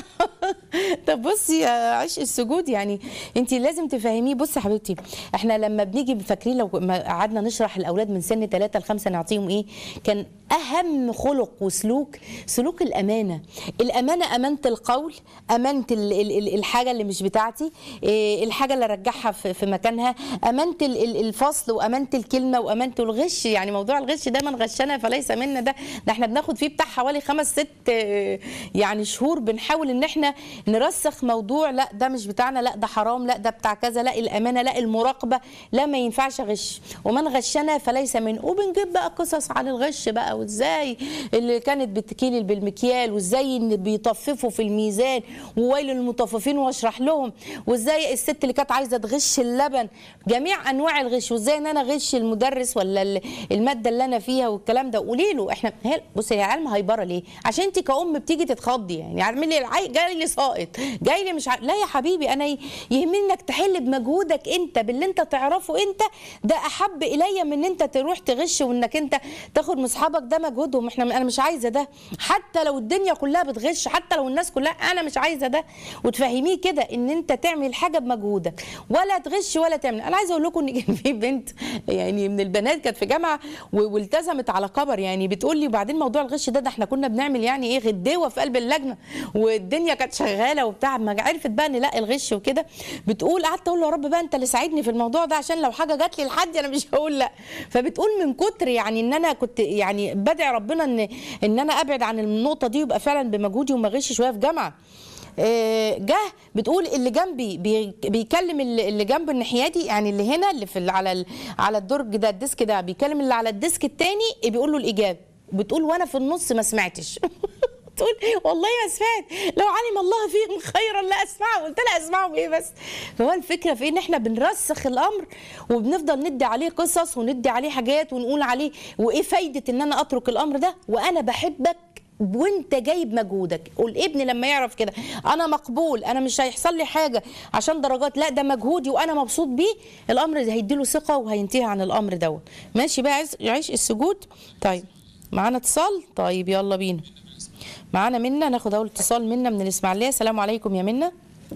طب بصي يا عشق السجود يعني انت لازم تفهميه بصي يا حبيبتي احنا لما بنيجي فاكرين لو ما قعدنا نشرح الاولاد من سن 3 ل 5 نعطيهم ايه كان اهم خلق وسلوك سلوك الامانه الامانه امانه القول امانه ال- ال- ال- الحاجه اللي مش بتاعتي إيه، الحاجه اللي ارجعها في في مكانها امانه ال- ال- الفصل وامانه الكلمه وامانه الغش يعني موضوع الغش ده من غشنا فليس منا ده ده احنا بناخد فيه بتاع حوالي خمس ست آه، يعني شهور بنحاول ان احنا نرسخ موضوع لا ده مش بتاعنا لا ده حرام لا ده بتاع كذا لا الامانه لا المراقبه لا ما ينفعش غش ومن غشنا فليس من وبنجيب بقى قصص عن الغش بقى وازاي اللي كانت بتكيل بالمكيال وازاي ان بيطففوا في الميزان وويل للمطففين واشرح لهم وازاي الست اللي كانت عايزه تغش اللبن جميع انواع الغش وازاي ان انا اغش المدرس ولا ال- الماده اللي انا فيها والكلام ده قولي له احنا هي بصي يا علم هايبره ليه عشان انت كأم بتيجي تتخضي يعني اعملي العي- جاي لي ساقط جاي لي مش ع... لا يا حبيبي انا ي- يهمني انك تحل بمجهودك انت باللي انت تعرفه انت ده احب الي من ان انت تروح تغش وانك انت تاخد من اصحابك ده مجهودهم احنا انا مش عايزه ده حتى لو الدنيا كلها بتغش حتى لو الناس كلها انا مش عايزه ده وتفهميه كده ان انت تعمل حاجه بمجهودك ولا تغش ولا تعمل انا عايزه اقول لكم ان كان في بنت يعني من البنات كانت في جامعه و- والتزمت على كبر يعني بتقول لي وبعدين موضوع الغش ده ده احنا كنا بنعمل يعني ايه غداوه في قلب اللجنه والدنيا كانت شغاله وبتاع ما عرفت بقى ان لا الغش وكده بتقول قعدت اقول له يا رب بقى انت اللي ساعدني في الموضوع ده عشان لو حاجه جات لي لحد انا مش هقول لا فبتقول من كتر يعني ان انا كنت يعني بدعي ربنا ان ان انا ابعد عن النقطه دي ويبقى فعلا بمجهودي وما اغش شويه في جامعه آه، جه بتقول اللي جنبي بي- بيكلم اللي اللي جنب الناحيتي يعني اللي هنا اللي في ال- على ال- على الدرج ده الديسك ده بيكلم اللي على الديسك التاني بيقول له الاجابه بتقول وانا في النص ما سمعتش تقول والله ما سمعت لو علم الله فيهم خيرا لا اسمعهم قلت لها اسمعهم ايه بس فهو الفكره في ان احنا بنرسخ الامر وبنفضل ندي عليه قصص وندي عليه حاجات ونقول عليه وايه فايده ان انا اترك الامر ده وانا بحبك وانت جايب مجهودك والابن لما يعرف كده انا مقبول انا مش هيحصل لي حاجه عشان درجات لا ده مجهودي وانا مبسوط بيه الامر ده هيديله ثقه وهينتهي عن الامر دوت ماشي بقى عايز يعيش السجود طيب معانا اتصال طيب يلا بينا معانا منا ناخد اول اتصال منا من الاسماعيليه السلام عليكم يا منا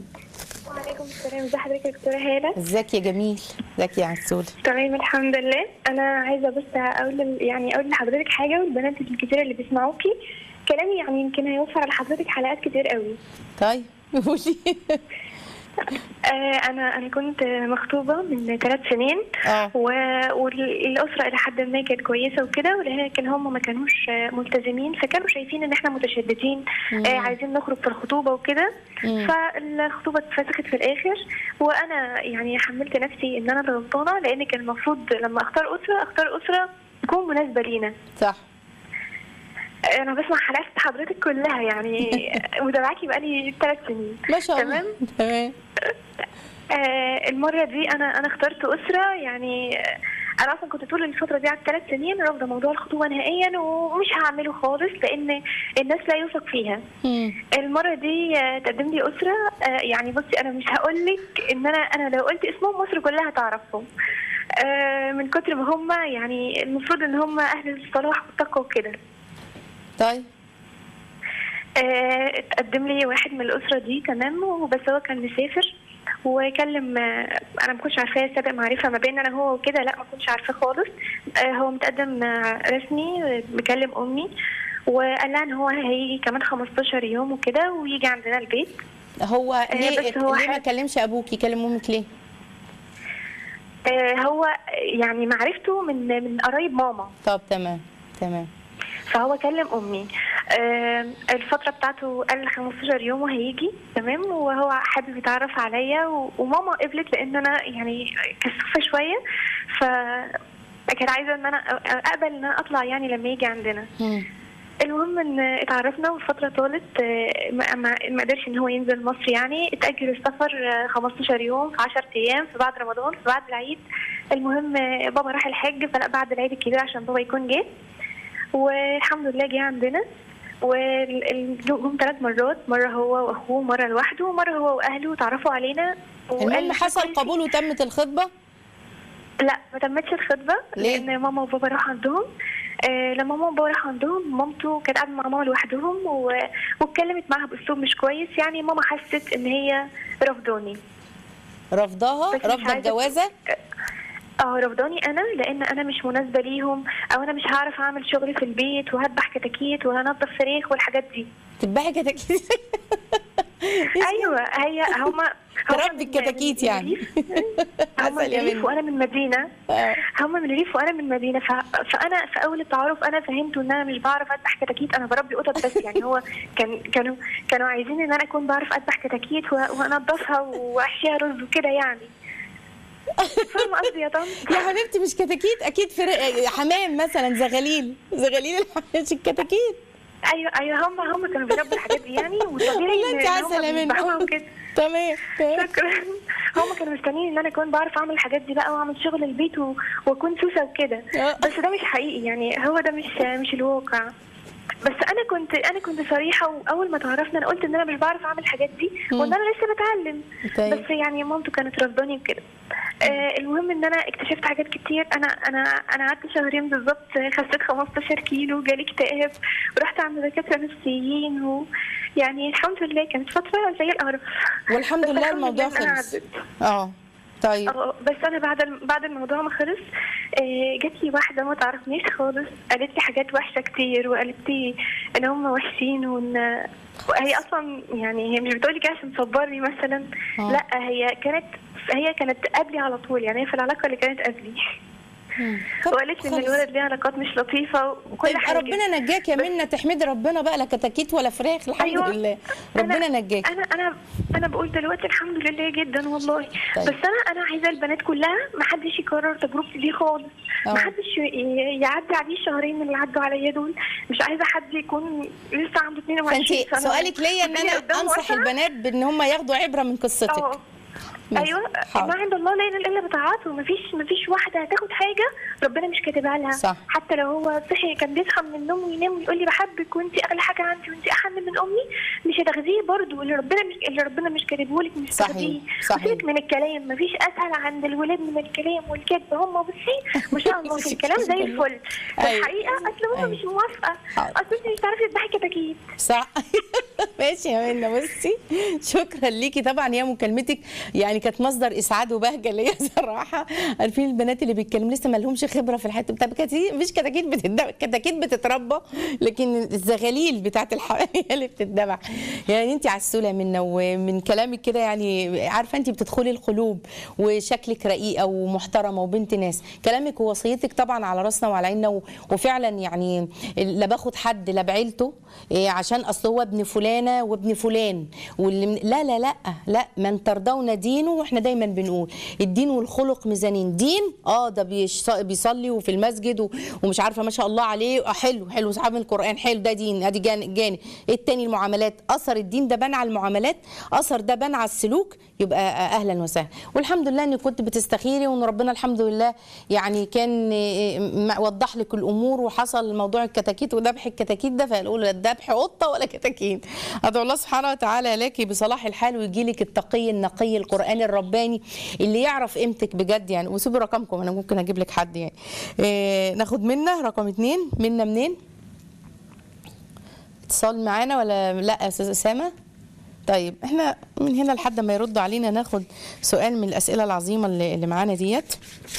وعليكم السلام ازي حضرتك يا دكتوره هاله ازيك يا جميل ازيك يا عسول تمام الحمد لله انا عايزه بس اقول يعني اقول لحضرتك حاجه والبنات الكتير اللي بيسمعوكي كلامي يعني يمكن هيوفر على حضرتك حلقات كتير قوي طيب قولي آه انا انا كنت مخطوبه من ثلاث سنين اه و- والاسره الى حد ما كانت كويسه وكده ولكن هم ما كانوش آه، ملتزمين فكانوا شايفين ان احنا متشددين مم. آه عايزين نخرج في الخطوبه وكده مم. فالخطوبه اتفسخت في الاخر وانا يعني حملت نفسي ان انا غلطانه لان كان المفروض لما اختار اسره اختار اسره تكون مناسبه لينا صح انا بسمع حلقات حضرتك كلها يعني متابعاكي بقالي ثلاث سنين ما شاء الله تمام تمام آه، المرة دي أنا أنا اخترت أسرة يعني آه، أنا أصلا كنت طول الفترة دي على ثلاث سنين رافضة موضوع الخطوبة نهائيا ومش هعمله خالص لأن الناس لا يوثق فيها. مم. المرة دي آه، تقدم لي أسرة آه، يعني بصي أنا مش هقول لك إن أنا أنا لو قلت اسمهم مصر كلها تعرفهم. آه، من كتر ما هم يعني المفروض إن هم أهل الصلاح والتقوى وكده. طيب آه، اتقدم لي واحد من الأسرة دي تمام وبس هو كان مسافر وكلم آه، انا ما كنتش عارفاه سابق معرفه ما بين انا هو وكده لا ما كنتش عارفاه خالص آه، هو متقدم آه، رسمي آه، مكلم امي وقال لها ان هو هيجي كمان 15 يوم وكده ويجي عندنا البيت هو ليه بس هو ليه ما حد- كلمش ابوك يكلم امك ليه آه، هو يعني معرفته من من قرايب ماما طب تمام تمام فهو كلم امي آه، الفتره بتاعته قال 15 يوم وهيجي تمام وهو حابب يتعرف عليا و- وماما قبلت لان انا يعني كسوفه شويه ف كانت عايزه ان انا اقبل ان انا اطلع يعني لما يجي عندنا مم. المهم ان اتعرفنا والفتره طالت آه، ما ما ما قدرش ان هو ينزل مصر يعني اتاجل السفر آه، 15 يوم في 10 ايام في بعد رمضان في بعد العيد المهم آه، بابا راح الحج فلا بعد العيد الكبير عشان بابا يكون جه والحمد لله جه عندنا وجم ثلاث مرات مره هو واخوه مره لوحده ومره هو واهله تعرفوا علينا وقال المهم إحنا حصل كويسين. قبول وتمت الخطبه لا ما تمتش الخطبه ليه؟ لان ماما وبابا راحوا عندهم آه لما ماما وبابا راحوا عندهم مامته كانت قاعده مع ماما لوحدهم و... واتكلمت معاها باسلوب مش كويس يعني ماما حست ان هي رفضاني رفضها بس مش رفض عايزة- الجوازه اه رفضاني انا لان انا مش مناسبه ليهم او انا مش هعرف اعمل شغل في البيت وهذبح كتاكيت وهنضف فراخ والحاجات دي تذبحي كتاكيت ايوه هي هما تربي الكتاكيت يعني. هم عسل من يا الريف بنت. وانا من مدينه آه. هم من الريف وانا من مدينه ف... فانا في اول التعارف انا فهمته ان انا مش بعرف اذبح كتاكيت انا بربي قطط بس يعني هو كان كانوا كانوا عايزين ان انا اكون بعرف اذبح كتاكيت و... وانضفها واحشيها رز وكده يعني فاهمه قصدي يا طنط يا حبيبتي مش كتاكيت اكيد فرق حمام مثلا زغاليل زغاليل الحمام مش الكتاكيت ايوه ايوه هم هم كانوا بيربوا الحاجات دي يعني وطبيعي والله انت إن عسل هم يا بيذبحوها منى وكده تمام تمام. شكرا هم كانوا مستنيين ان انا اكون بعرف اعمل الحاجات دي بقى واعمل شغل البيت و... واكون سوسه وكده آه. بس ده مش حقيقي يعني هو ده مش مش الواقع بس انا كنت انا كنت صريحه واول ما تعرفنا انا قلت ان انا مش بعرف اعمل الحاجات دي وان انا لسه بتعلم طيب. بس يعني مامته كانت رفضاني وكده آه المهم ان انا اكتشفت حاجات كتير انا انا انا قعدت شهرين بالظبط خسيت 15 كيلو جالي اكتئاب ورحت عند دكاتره نفسيين ويعني الحمد لله كانت فتره زي القرف والحمد بس لله الحمد الموضوع إن أنا خلص عدت. اه طيب اه بس انا بعد الم- بعد الموضوع ما خلص آه، جات لي واحده ما تعرفنيش خالص قالت لي حاجات وحشه كتير وقالت لي ان هم وحشين وان وهي اصلا يعني هي مش بتقولي كده عشان تصبرني مثلا آه. لا هي كانت هي كانت قبلي على طول يعني هي في العلاقه اللي كانت قبلي مم. طب وقالت لي ان خلاص. الولد ليه علاقات مش لطيفه وكل طيب حاجه ربنا نجاك يا منى تحمدي ربنا بقى لا كتاكيت ولا فراخ الحمد أيوة. لله ربنا أنا نجاك انا انا انا بقول دلوقتي الحمد لله جدا والله طيب. بس انا انا عايزه البنات كلها ما حدش يكرر تجربتي دي خالص آه. ما حدش ي- يعدي عليه الشهرين اللي عدوا عليا دول مش عايزه حد يكون لسه عنده 22 فانت سنه سؤالك ليا ان والدنيا انا قدامه انصح واسعة. البنات بان هم ياخدوا عبره من قصتك اه ماشي. ايوه ما حاضر. عند الله لا اله الا بطاعته مفيش مفيش واحده هتاخد حاجه ربنا مش كاتبها لها صح. حتى لو هو صحي كان بيصحى من النوم وينام ويقول لي بحبك وانت اغلى حاجه عندي وانت احن من امي مش هتاخديه برضه اللي ربنا مش اللي ربنا مش كاتبه لك مش صحيح، هتاخديه صحيح. وسيبك من الكلام مفيش اسهل عند الولاد من الكلام والكذب هم بصي ما شاء الله في الكلام زي الفل أيوة. الحقيقه اصل أيوة. ماما مش موافقه حاضر. اصل انت مش تعرفي تذبحي كتاكيت صح ماشي يا منى بصي شكرا ليكي طبعا يا مكالمتك يعني كانت مصدر اسعاد وبهجه ليا صراحه عارفين البنات اللي بيتكلموا لسه ما لهمش خبره في الحته طب كتاكيت مفيش كتاكيت بتتذبح كتاكيت بتتربى لكن الزغاليل بتاعت الحمام هي اللي بتتذبح يعني انت عسوله يا منى ومن كلامك كده يعني عارفه انت بتدخلي القلوب وشكلك رقيقه ومحترمه وبنت ناس كلامك ووصيتك طبعا على راسنا وعلى عيننا و- وفعلا يعني لا باخد حد لا بعيلته إيه، عشان اصل هو ابن فلانه وابن فلان واللي من لا لا لا لا من ترضون دينه واحنا دايما بنقول الدين والخلق ميزانين دين اه ده بيش- بيصلي وفي المسجد و- ومش عارفه ما شاء الله عليه آه، حلو حلو صحاب القران حلو ده دين ادي جانب جانب ايه التاني المعاملات اثر الدين ده بان على المعاملات اثر ده بان على السلوك يبقى آه، اهلا وسهلا والحمد لله انك كنت بتستخيري وان ربنا الحمد لله يعني كان آه، م- وضح لك الامور وحصل موضوع الكتاكيت وذبح الكتاكيت ده فنقول لا الذبح قطه ولا كتاكيت ادعو الله سبحانه وتعالى لك بصلاح الحال ويجي لك التقي النقي القراني الرباني اللي يعرف قيمتك بجد يعني وسيبوا رقمكم انا ممكن اجيب لك حد يعني إيه ناخد منا رقم اتنين منا منين اتصال معانا ولا لا يا استاذ اسامه طيب احنا من هنا لحد ما يردوا علينا ناخد سؤال من الاسئله العظيمه اللي, اللي معانا ديت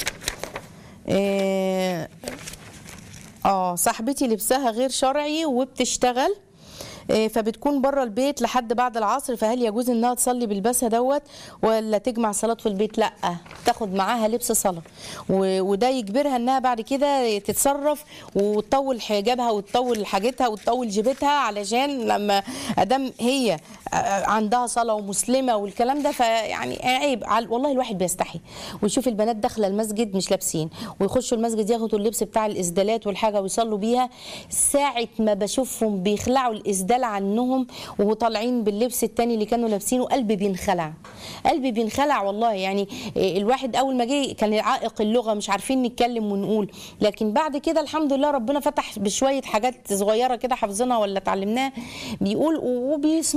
إيه، اه صاحبتي لبسها غير شرعي وبتشتغل إيه، فبتكون بره البيت لحد بعد العصر فهل يجوز انها تصلي بلبسها دوت ولا تجمع صلاه في البيت لا تاخد معاها لبس صلاه و- وده يجبرها انها بعد كده تتصرف وتطول حجابها وتطول حاجتها وتطول جيبتها علشان لما ادام هي آه، عندها صلاه ومسلمه والكلام ده فيعني عيب عل- والله الواحد بيستحي ويشوف البنات داخله المسجد مش لابسين ويخشوا المسجد ياخدوا اللبس بتاع الاسدالات والحاجه ويصلوا بيها ساعه ما بشوفهم بيخلعوا الاسدال عنهم وطالعين باللبس التاني اللي كانوا لابسينه قلبي بينخلع قلبي بينخلع والله يعني إيه، الواحد اول ما جه كان عائق اللغه مش عارفين نتكلم ونقول لكن بعد كده الحمد لله ربنا فتح بشويه حاجات صغيره كده حافظينها ولا اتعلمناها بيقول وبيسمعوا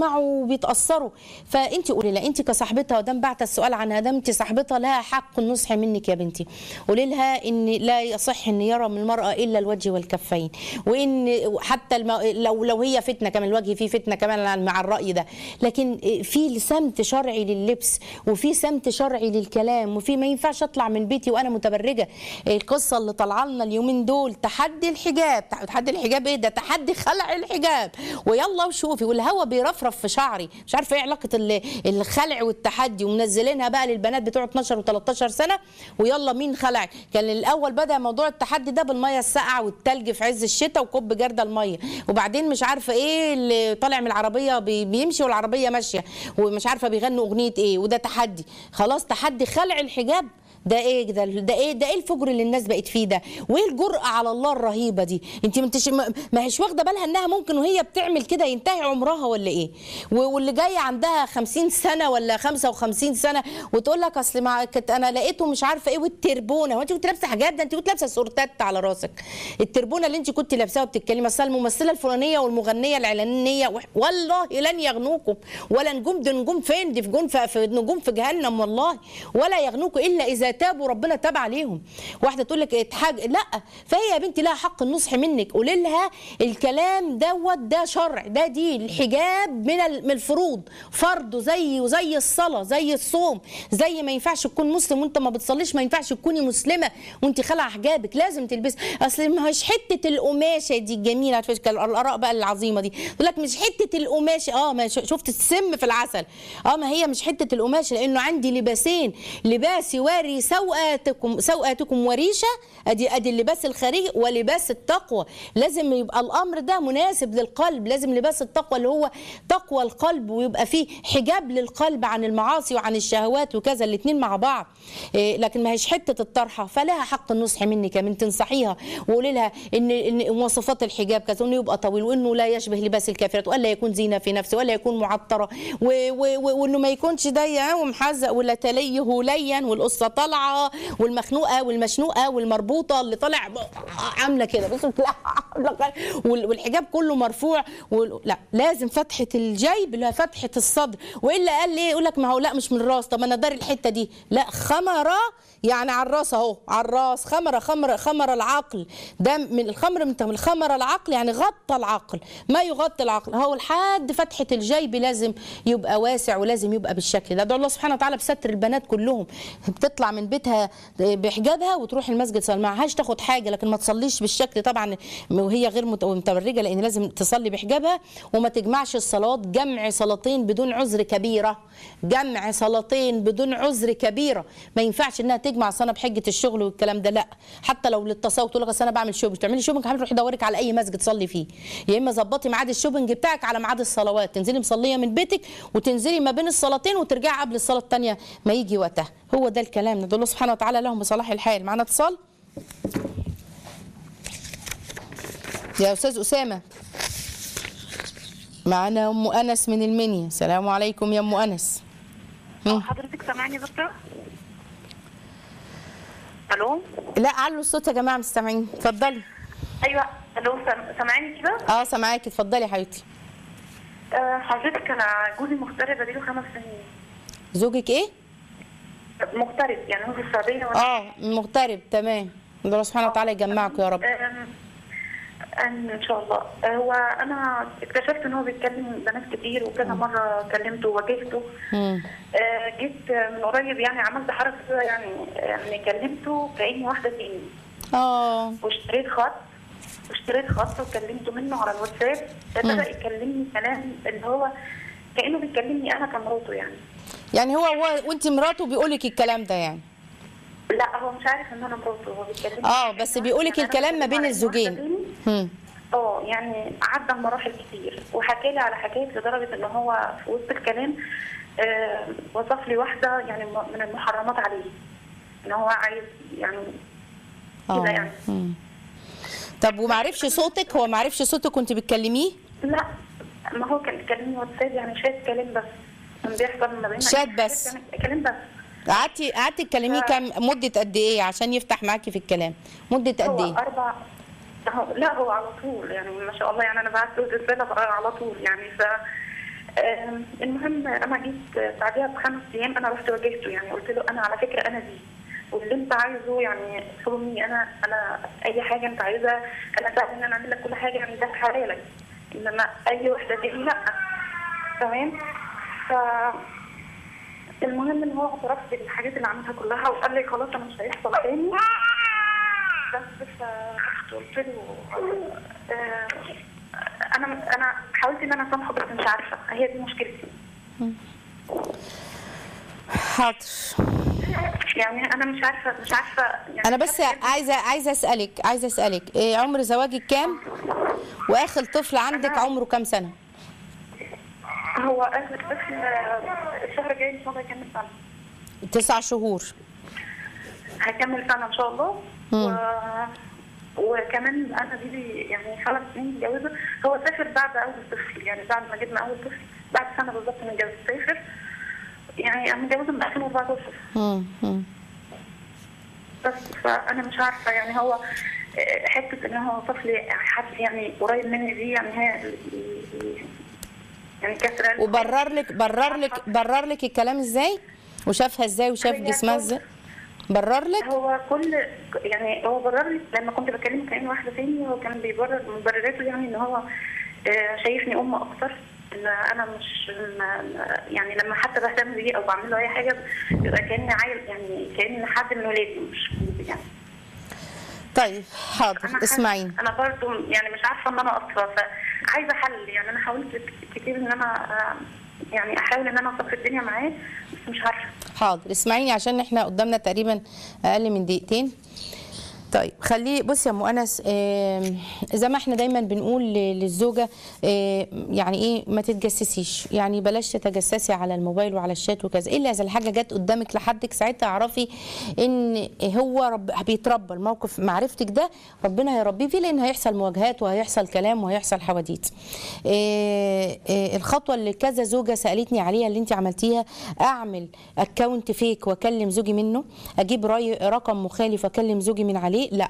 وبيتاثروا فانت قولي لها انت كصاحبتها ودام بعت السؤال عنها دام انت صاحبتها لها حق النصح منك يا بنتي قولي لها ان لا يصح ان يرى من المراه الا الوجه والكفين وان حتى الم... لو لو هي فتنه كمان الوجه فيه فتنه كمان مع الراي ده لكن في سمت شرعي لللبس وفي سمت شرعي للكلام وفي ما ينفعش اطلع من بيتي وانا متبرجه القصه اللي طالعه لنا اليومين دول تحدي الحجاب تحدي الحجاب ايه ده تحدي خلع الحجاب ويلا وشوفي والهوا بيرفرف في شعري مش عارفه ايه علاقه ال- الخلع والتحدي ومنزلينها بقى للبنات بتوع 12 و13 سنه ويلا مين خلع كان الاول بدا موضوع التحدي ده بالميه الساقعه والتلج في عز الشتاء وكب جرده الميه وبعدين مش عارفه ايه اللي طالع من العربيه بي- بيمشي والعربيه ماشيه ومش عارفه بيغنوا اغنيه ايه وده تحدي خلاص تحدي خلع الحجاب ده ايه ده ده ايه ده ايه الفجر اللي الناس بقت فيه ده وايه الجرأة على الله الرهيبة دي انت ما انتش ما ما هيش واخده بالها انها ممكن وهي بتعمل كده ينتهي عمرها ولا ايه و- واللي جايه عندها 50 سنة ولا 55 سنة وتقول لك اصل ما كنت انا لقيته مش عارفه ايه والتربونه هو انت كنت لابسه حجاب ده انت كنت لابسه سورتات على راسك التربونه اللي انت كنت لابساها وبتتكلمي اصل الممثله الفلانيه والمغنيه الاعلانيه وح- والله لن يغنوكم ولا نجوم دي نجوم فين دي في جون في في نجوم في جهنم والله ولا يغنوكم الا اذا تابوا ربنا تاب عليهم واحده تقول لك اتحاج لا فهي يا بنتي لها حق النصح منك قولي لها الكلام دوت ده شرع ده دين الحجاب من ال- من الفروض فرض زي وزي الصلاه زي الصوم زي ما ينفعش تكون مسلم وانت ما بتصليش ما ينفعش تكوني مسلمه وانت خلع حجابك لازم تلبسي اصل ما هيش حته القماشه دي الجميله على فكره الاراء بقى العظيمه دي تقول لك مش حته القماشه اه ما ش- شفت السم في العسل اه ما هي مش حته القماشه لانه عندي لباسين لباس يواري سوءاتكم سوءاتكم وريشه ادي ادي اللباس الخارجي ولباس التقوى لازم يبقى الامر ده مناسب للقلب لازم لباس التقوى اللي هو تقوى القلب ويبقى فيه حجاب للقلب عن المعاصي وعن الشهوات وكذا الاثنين مع بعض إيه لكن ما هيش حته الطرحه فلها حق النصح منك يا من تنصحيها وقولي لها ان ان مواصفات الحجاب كذا انه يبقى طويل وانه لا يشبه لباس الكافرات والا يكون زينه في نفسه ولا يكون معطره و- و- و- وانه ما يكونش ضيق ومحزق ولا تليه ليا والقصه طالعه والمخنوقه والمشنوقه والمربوطه اللي طالع عامله كده بص وال- والحجاب كله مرفوع وال- لا لازم فتحه الجيب لا فتحه الصدر والا قال لي يقول لك ما هو لا مش من الراس طب انا داري الحته دي لا خمره يعني على الراس اهو على الراس خمره خمره خمر العقل ده من الخمر من من الخمر العقل يعني غطى العقل ما يغطي العقل هو لحد فتحه الجيب لازم يبقى واسع ولازم يبقى بالشكل ده ادعو الله سبحانه وتعالى بستر البنات كلهم بتطلع من بيتها بحجابها وتروح المسجد تصلي معهاش تاخد حاجه لكن ما تصليش بالشكل طبعا وهي غير مت- متبرجه لان لازم تصلي بحجابها وما تجمعش الصلاه جمع صلاتين بدون عذر كبيره جمع صلاتين بدون عذر كبيره ما ينفعش انها تجمع صلاه بحجه الشغل والكلام ده لا حتى لو للتسوق تقول لك أصل انا بعمل شوبنج تعملي شوبنج حبيبي روحي دورك على اي مسجد تصلي فيه يا اما ظبطي ميعاد الشوبنج بتاعك على ميعاد الصلوات تنزلي مصليه من بيتك وتنزلي ما بين الصلاتين وترجعي قبل الصلاه الثانيه ما يجي وقتها هو ده الكلام ندعو الله سبحانه وتعالى لهم بصلاح الحال معانا اتصال يا استاذ اسامه معانا ام انس من المنيا السلام عليكم يا ام انس مم. حضرتك سامعني يا دكتور؟ الو لا علوا الصوت يا جماعه مستمعين اتفضلي ايوه الو سام- سامعاني كده؟ اه سامعاكي اتفضلي يا حبيبتي آه، حضرتك انا جوزي مغترب بقاله خمس سنين زوجك ايه مغترب يعني هو في السعوديه وانا اه مغترب تمام الله سبحانه وتعالى يجمعكم يا رب آم، آم، ان شاء الله آه، هو انا اكتشفت ان هو بيتكلم بنات كتير وكذا مره كلمته وواجهته مم. آه، جيت من قريب يعني عملت حركه كده يعني يعني كلمته كاني واحده تاني اه واشتريت خط واشتريت خط وكلمته منه على الواتساب بدا يكلمني كلام اللي هو كانه بيكلمني انا كمراته يعني يعني هو هو وانت مراته بيقولك الكلام ده يعني لا هو مش عارف ان انا مراته هو بيكلمني اه بس بيقولك يعني أنا الكلام ما بتكلم بين على إن الزوجين واحدة تاني. مم. اه يعني عدى مراحل كتير وحكى لي على حاجات لدرجه ان هو في وسط الكلام آه وصف لي واحده يعني م- من المحرمات عليه ان هو عايز يعني كده اه يعني مم. طب ومعرفش صوتك هو معرفش صوتك وانت بتكلميه لا ما هو كان بيكلمني واتساب يعني شات كلام بس كان بيحصل ما بيننا شات أي بس. حاجات يعني كلام بس قعدتي قعدتي تكلميه كام مده قد ايه عشان يفتح معاكي في الكلام مده قد هو ايه اربع هو لا هو على طول يعني ما شاء الله يعني انا بعت له رساله بقى على طول يعني ف آم، المهم انا جيت بعدها بخمس ايام انا رحت واجهته يعني قلت له انا على فكره انا دي واللي انت عايزه يعني اطلبني انا انا اي حاجه انت عايزها انا سهل ان انا اعمل لك كل حاجه يعني ده في حلالك انما اي واحده غيري لا تمام ف المهم ان هو اعترف بالحاجات اللي عملها كلها وقال لي خلاص انا مش هيحصل تاني بس فرحت قلت له آه، انا انا حاولت ان انا اسامحه بس مش عارفه هي دي مشكلتي حاضر يعني انا مش عارفه مش عارفه يعني انا بس عايزه عايزه اسالك عايزه اسالك إيه عمر زواجك كام واخر طفل عندك عمره كام سنه هو اخر طفل آه، الشهر الجاي ان شاء الله يكمل سنه تسع شهور هكمل سنه ان شاء الله مم. و... وكمان انا دي يعني خمس سنين متجوزه هو سافر بعد اول طفل يعني بعد ما جبنا اول طفل بعد سنه بالظبط من الجواز سافر يعني انا متجوزه من 2014 مم. مم. بس فانا مش عارفه يعني هو آه، حته ان هو طفل حد يعني قريب مني دي يعني هي يعني كسر قلبي. وبرر لك برر لك برر لك الكلام ازاي وشافها ازاي وشاف هي جسمها كل- ازاي برر لك هو كل يعني هو برر لي لما كنت بكلمه كأن واحده تاني هو كان بيبرر مبرراته يعني ان هو آه، شايفني ام اكتر ان انا مش ما- يعني لما حتى بهتم بيه او بعمل له اي حاجه بيبقى كاني عيل يعني كان حد من ولادي مش يعني طيب حاضر انا اسمعيني انا برضو يعني مش عارفه ان انا اصلا فعايزه حل يعني انا حاولت كتير ان انا آه، يعني احاول ان انا اصفي الدنيا معاه بس مش عارفه حاضر اسمعيني عشان احنا قدامنا تقريبا اقل من دقيقتين طيب خليه بصي يا ام انس آم، زي ما احنا دايما بنقول ل- للزوجه آم، يعني ايه ما تتجسسيش يعني بلاش تتجسسي على الموبايل وعلى الشات وكذا الا اذا الحاجه جت قدامك لحدك ساعتها اعرفي ان هو رب بيتربى الموقف معرفتك ده ربنا هيربيه فيه لان هيحصل مواجهات وهيحصل كلام وهيحصل حواديت آه، آه، الخطوه اللي كذا زوجه سالتني عليها اللي انت عملتيها اعمل اكونت فيك واكلم زوجي منه اجيب راي رقم مخالف واكلم زوجي من عليه لا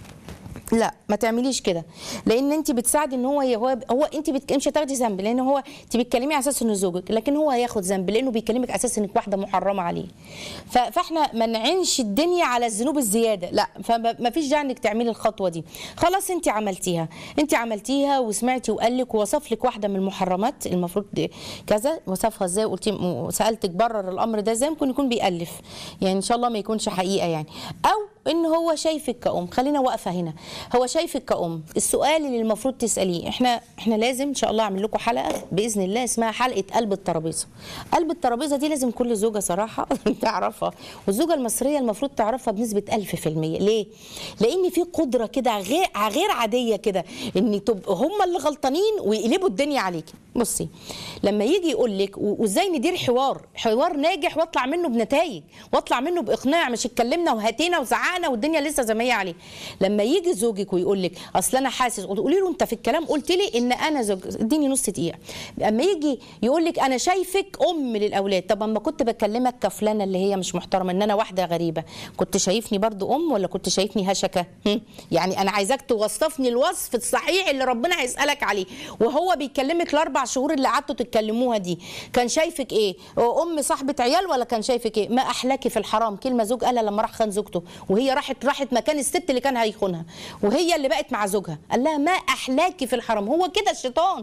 لا ما تعمليش كده لان انت بتساعدي ان هو هو, هو انت بت... مش هتاخدي ذنب لان هو انت بتتكلمي على اساس انه زوجك لكن هو هياخد ذنب لانه بيكلمك على اساس انك واحده محرمه عليه ف... فاحنا ما نعينش الدنيا على الذنوب الزياده لا فما فيش داعي انك تعملي الخطوه دي خلاص انت عملتيها انت عملتيها وسمعتي وقال لك ووصف لك واحده من المحرمات المفروض دي كذا وصفها ازاي قلتي وسالتك برر الامر ده ازاي ممكن يكون بيالف يعني ان شاء الله ما يكونش حقيقه يعني او ان هو شايفك كأم خلينا واقفه هنا هو شايفك كأم السؤال اللي المفروض تساليه احنا احنا لازم ان شاء الله اعمل لكم حلقه باذن الله اسمها حلقه قلب الترابيزه قلب الترابيزه دي لازم كل زوجه صراحه تعرفها والزوجه المصريه المفروض تعرفها بنسبه 1000% ليه لان في قدره كده غير غير عاديه كده ان تبقى هم اللي غلطانين ويقلبوا الدنيا عليكي بصي لما يجي يقول لك و- وازاي ندير حوار حوار ناجح واطلع منه بنتائج واطلع منه باقناع مش اتكلمنا وهاتينا وزعقنا والدنيا لسه زي ما هي عليه لما يجي زوجك ويقول لك اصل انا حاسس قولي له انت في الكلام قلت لي ان انا زوج اديني نص دقيقه اما يجي يقول لك انا شايفك ام للاولاد طب اما كنت بكلمك كفلانه اللي هي مش محترمه ان انا واحده غريبه كنت شايفني برضو ام ولا كنت شايفني هشكه هم؟ يعني انا عايزاك توصفني الوصف الصحيح اللي ربنا هيسالك عليه وهو بيكلمك الاربع شهور اللي قعدتوا تتكلموها دي كان شايفك ايه ام صاحبه عيال ولا كان شايفك ايه ما احلاكي في الحرام كلمه زوج قالها لما راح خان زوجته وهي راحت راحت مكان الست اللي كان هيخونها وهي اللي بقت مع زوجها قال لها ما احلاكي في الحرام هو كده الشيطان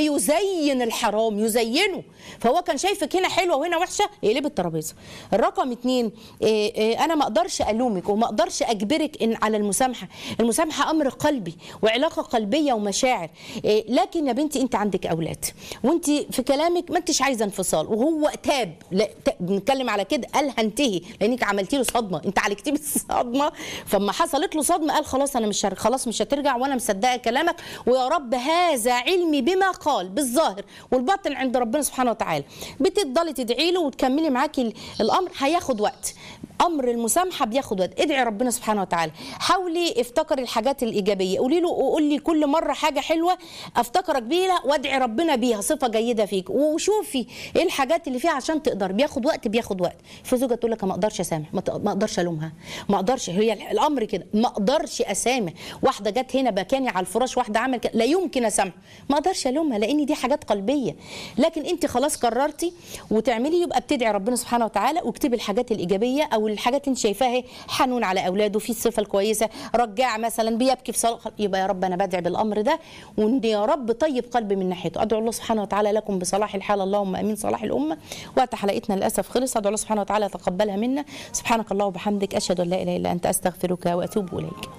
بيزين الحرام يزينه فهو كان شايفك هنا حلوه وهنا وحشه يقلب الترابيزه الرقم اتنين إيه إيه انا ما اقدرش الومك وما اقدرش اجبرك ان على المسامحه المسامحه امر قلبي وعلاقه قلبيه ومشاعر إيه لكن يا بنتي انت عندك اولاد وانت في كلامك ما انتش عايزه انفصال وهو تاب لا ت- بنتكلم على كده قال هنتهي لانك عملتي له صدمه انت عالجتيه بالصدمه فما حصلت له صدمه قال خلاص انا مش هر- خلاص مش هترجع وانا مصدقه كلامك ويا رب هذا علمي بما قال بالظاهر والباطن عند ربنا سبحانه وتعالى بتفضلي تدعي له وتكملي معاكي ال- الامر هياخد وقت امر المسامحه بياخد وقت ادعي ربنا سبحانه وتعالى حاولي افتكري الحاجات الايجابيه قولي له قول لي كل مره حاجه حلوه افتكرك بيها وادعي ربنا مؤمنه بيها صفه جيده فيك وشوفي ايه الحاجات اللي فيها عشان تقدر بياخد وقت بياخد وقت في زوجه تقول لك ما اقدرش اسامح ما ت- ما اقدرش الومها ما اقدرش هي الامر كده ما اقدرش اسامح واحده جت هنا بكاني على الفراش واحده عمل كده لا يمكن اسامح ما اقدرش الومها لان دي حاجات قلبيه لكن انت خلاص قررتي وتعملي يبقى بتدعي ربنا سبحانه وتعالى واكتبي الحاجات الايجابيه او الحاجات اللي انت شايفاها اهي حنون على اولاده في الصفه الكويسه رجاع مثلا بيبكي في صلاه يبقى يا رب انا بدعي بالامر ده وان يا رب طيب قلبي من ناحيته ادعو الله سبحانه وتعالى لكم بصلاح الحال اللهم امين صلاح الامه وقت حلقتنا للاسف خلص ادعو الله سبحانه وتعالى يتقبلها منا سبحانك الله وبحمدك اشهد ان لا اله الا انت استغفرك واتوب اليك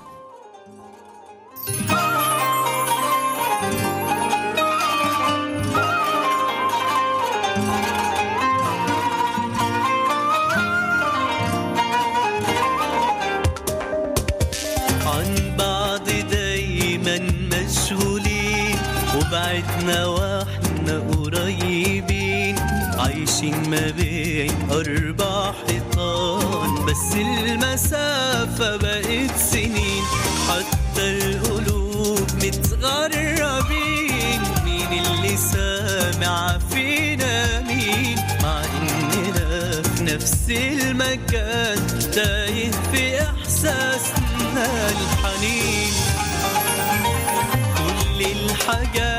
عن بعض دايما مشغولين وبعدنا واحنا قريبين عايشين ما بين أربع حيطان بس المسافة بقت سنين حتى القلوب متغربين مين اللي سامع فينا مين مع إننا في نفس المكان تايه في إحساسنا الحنين كل الحاجات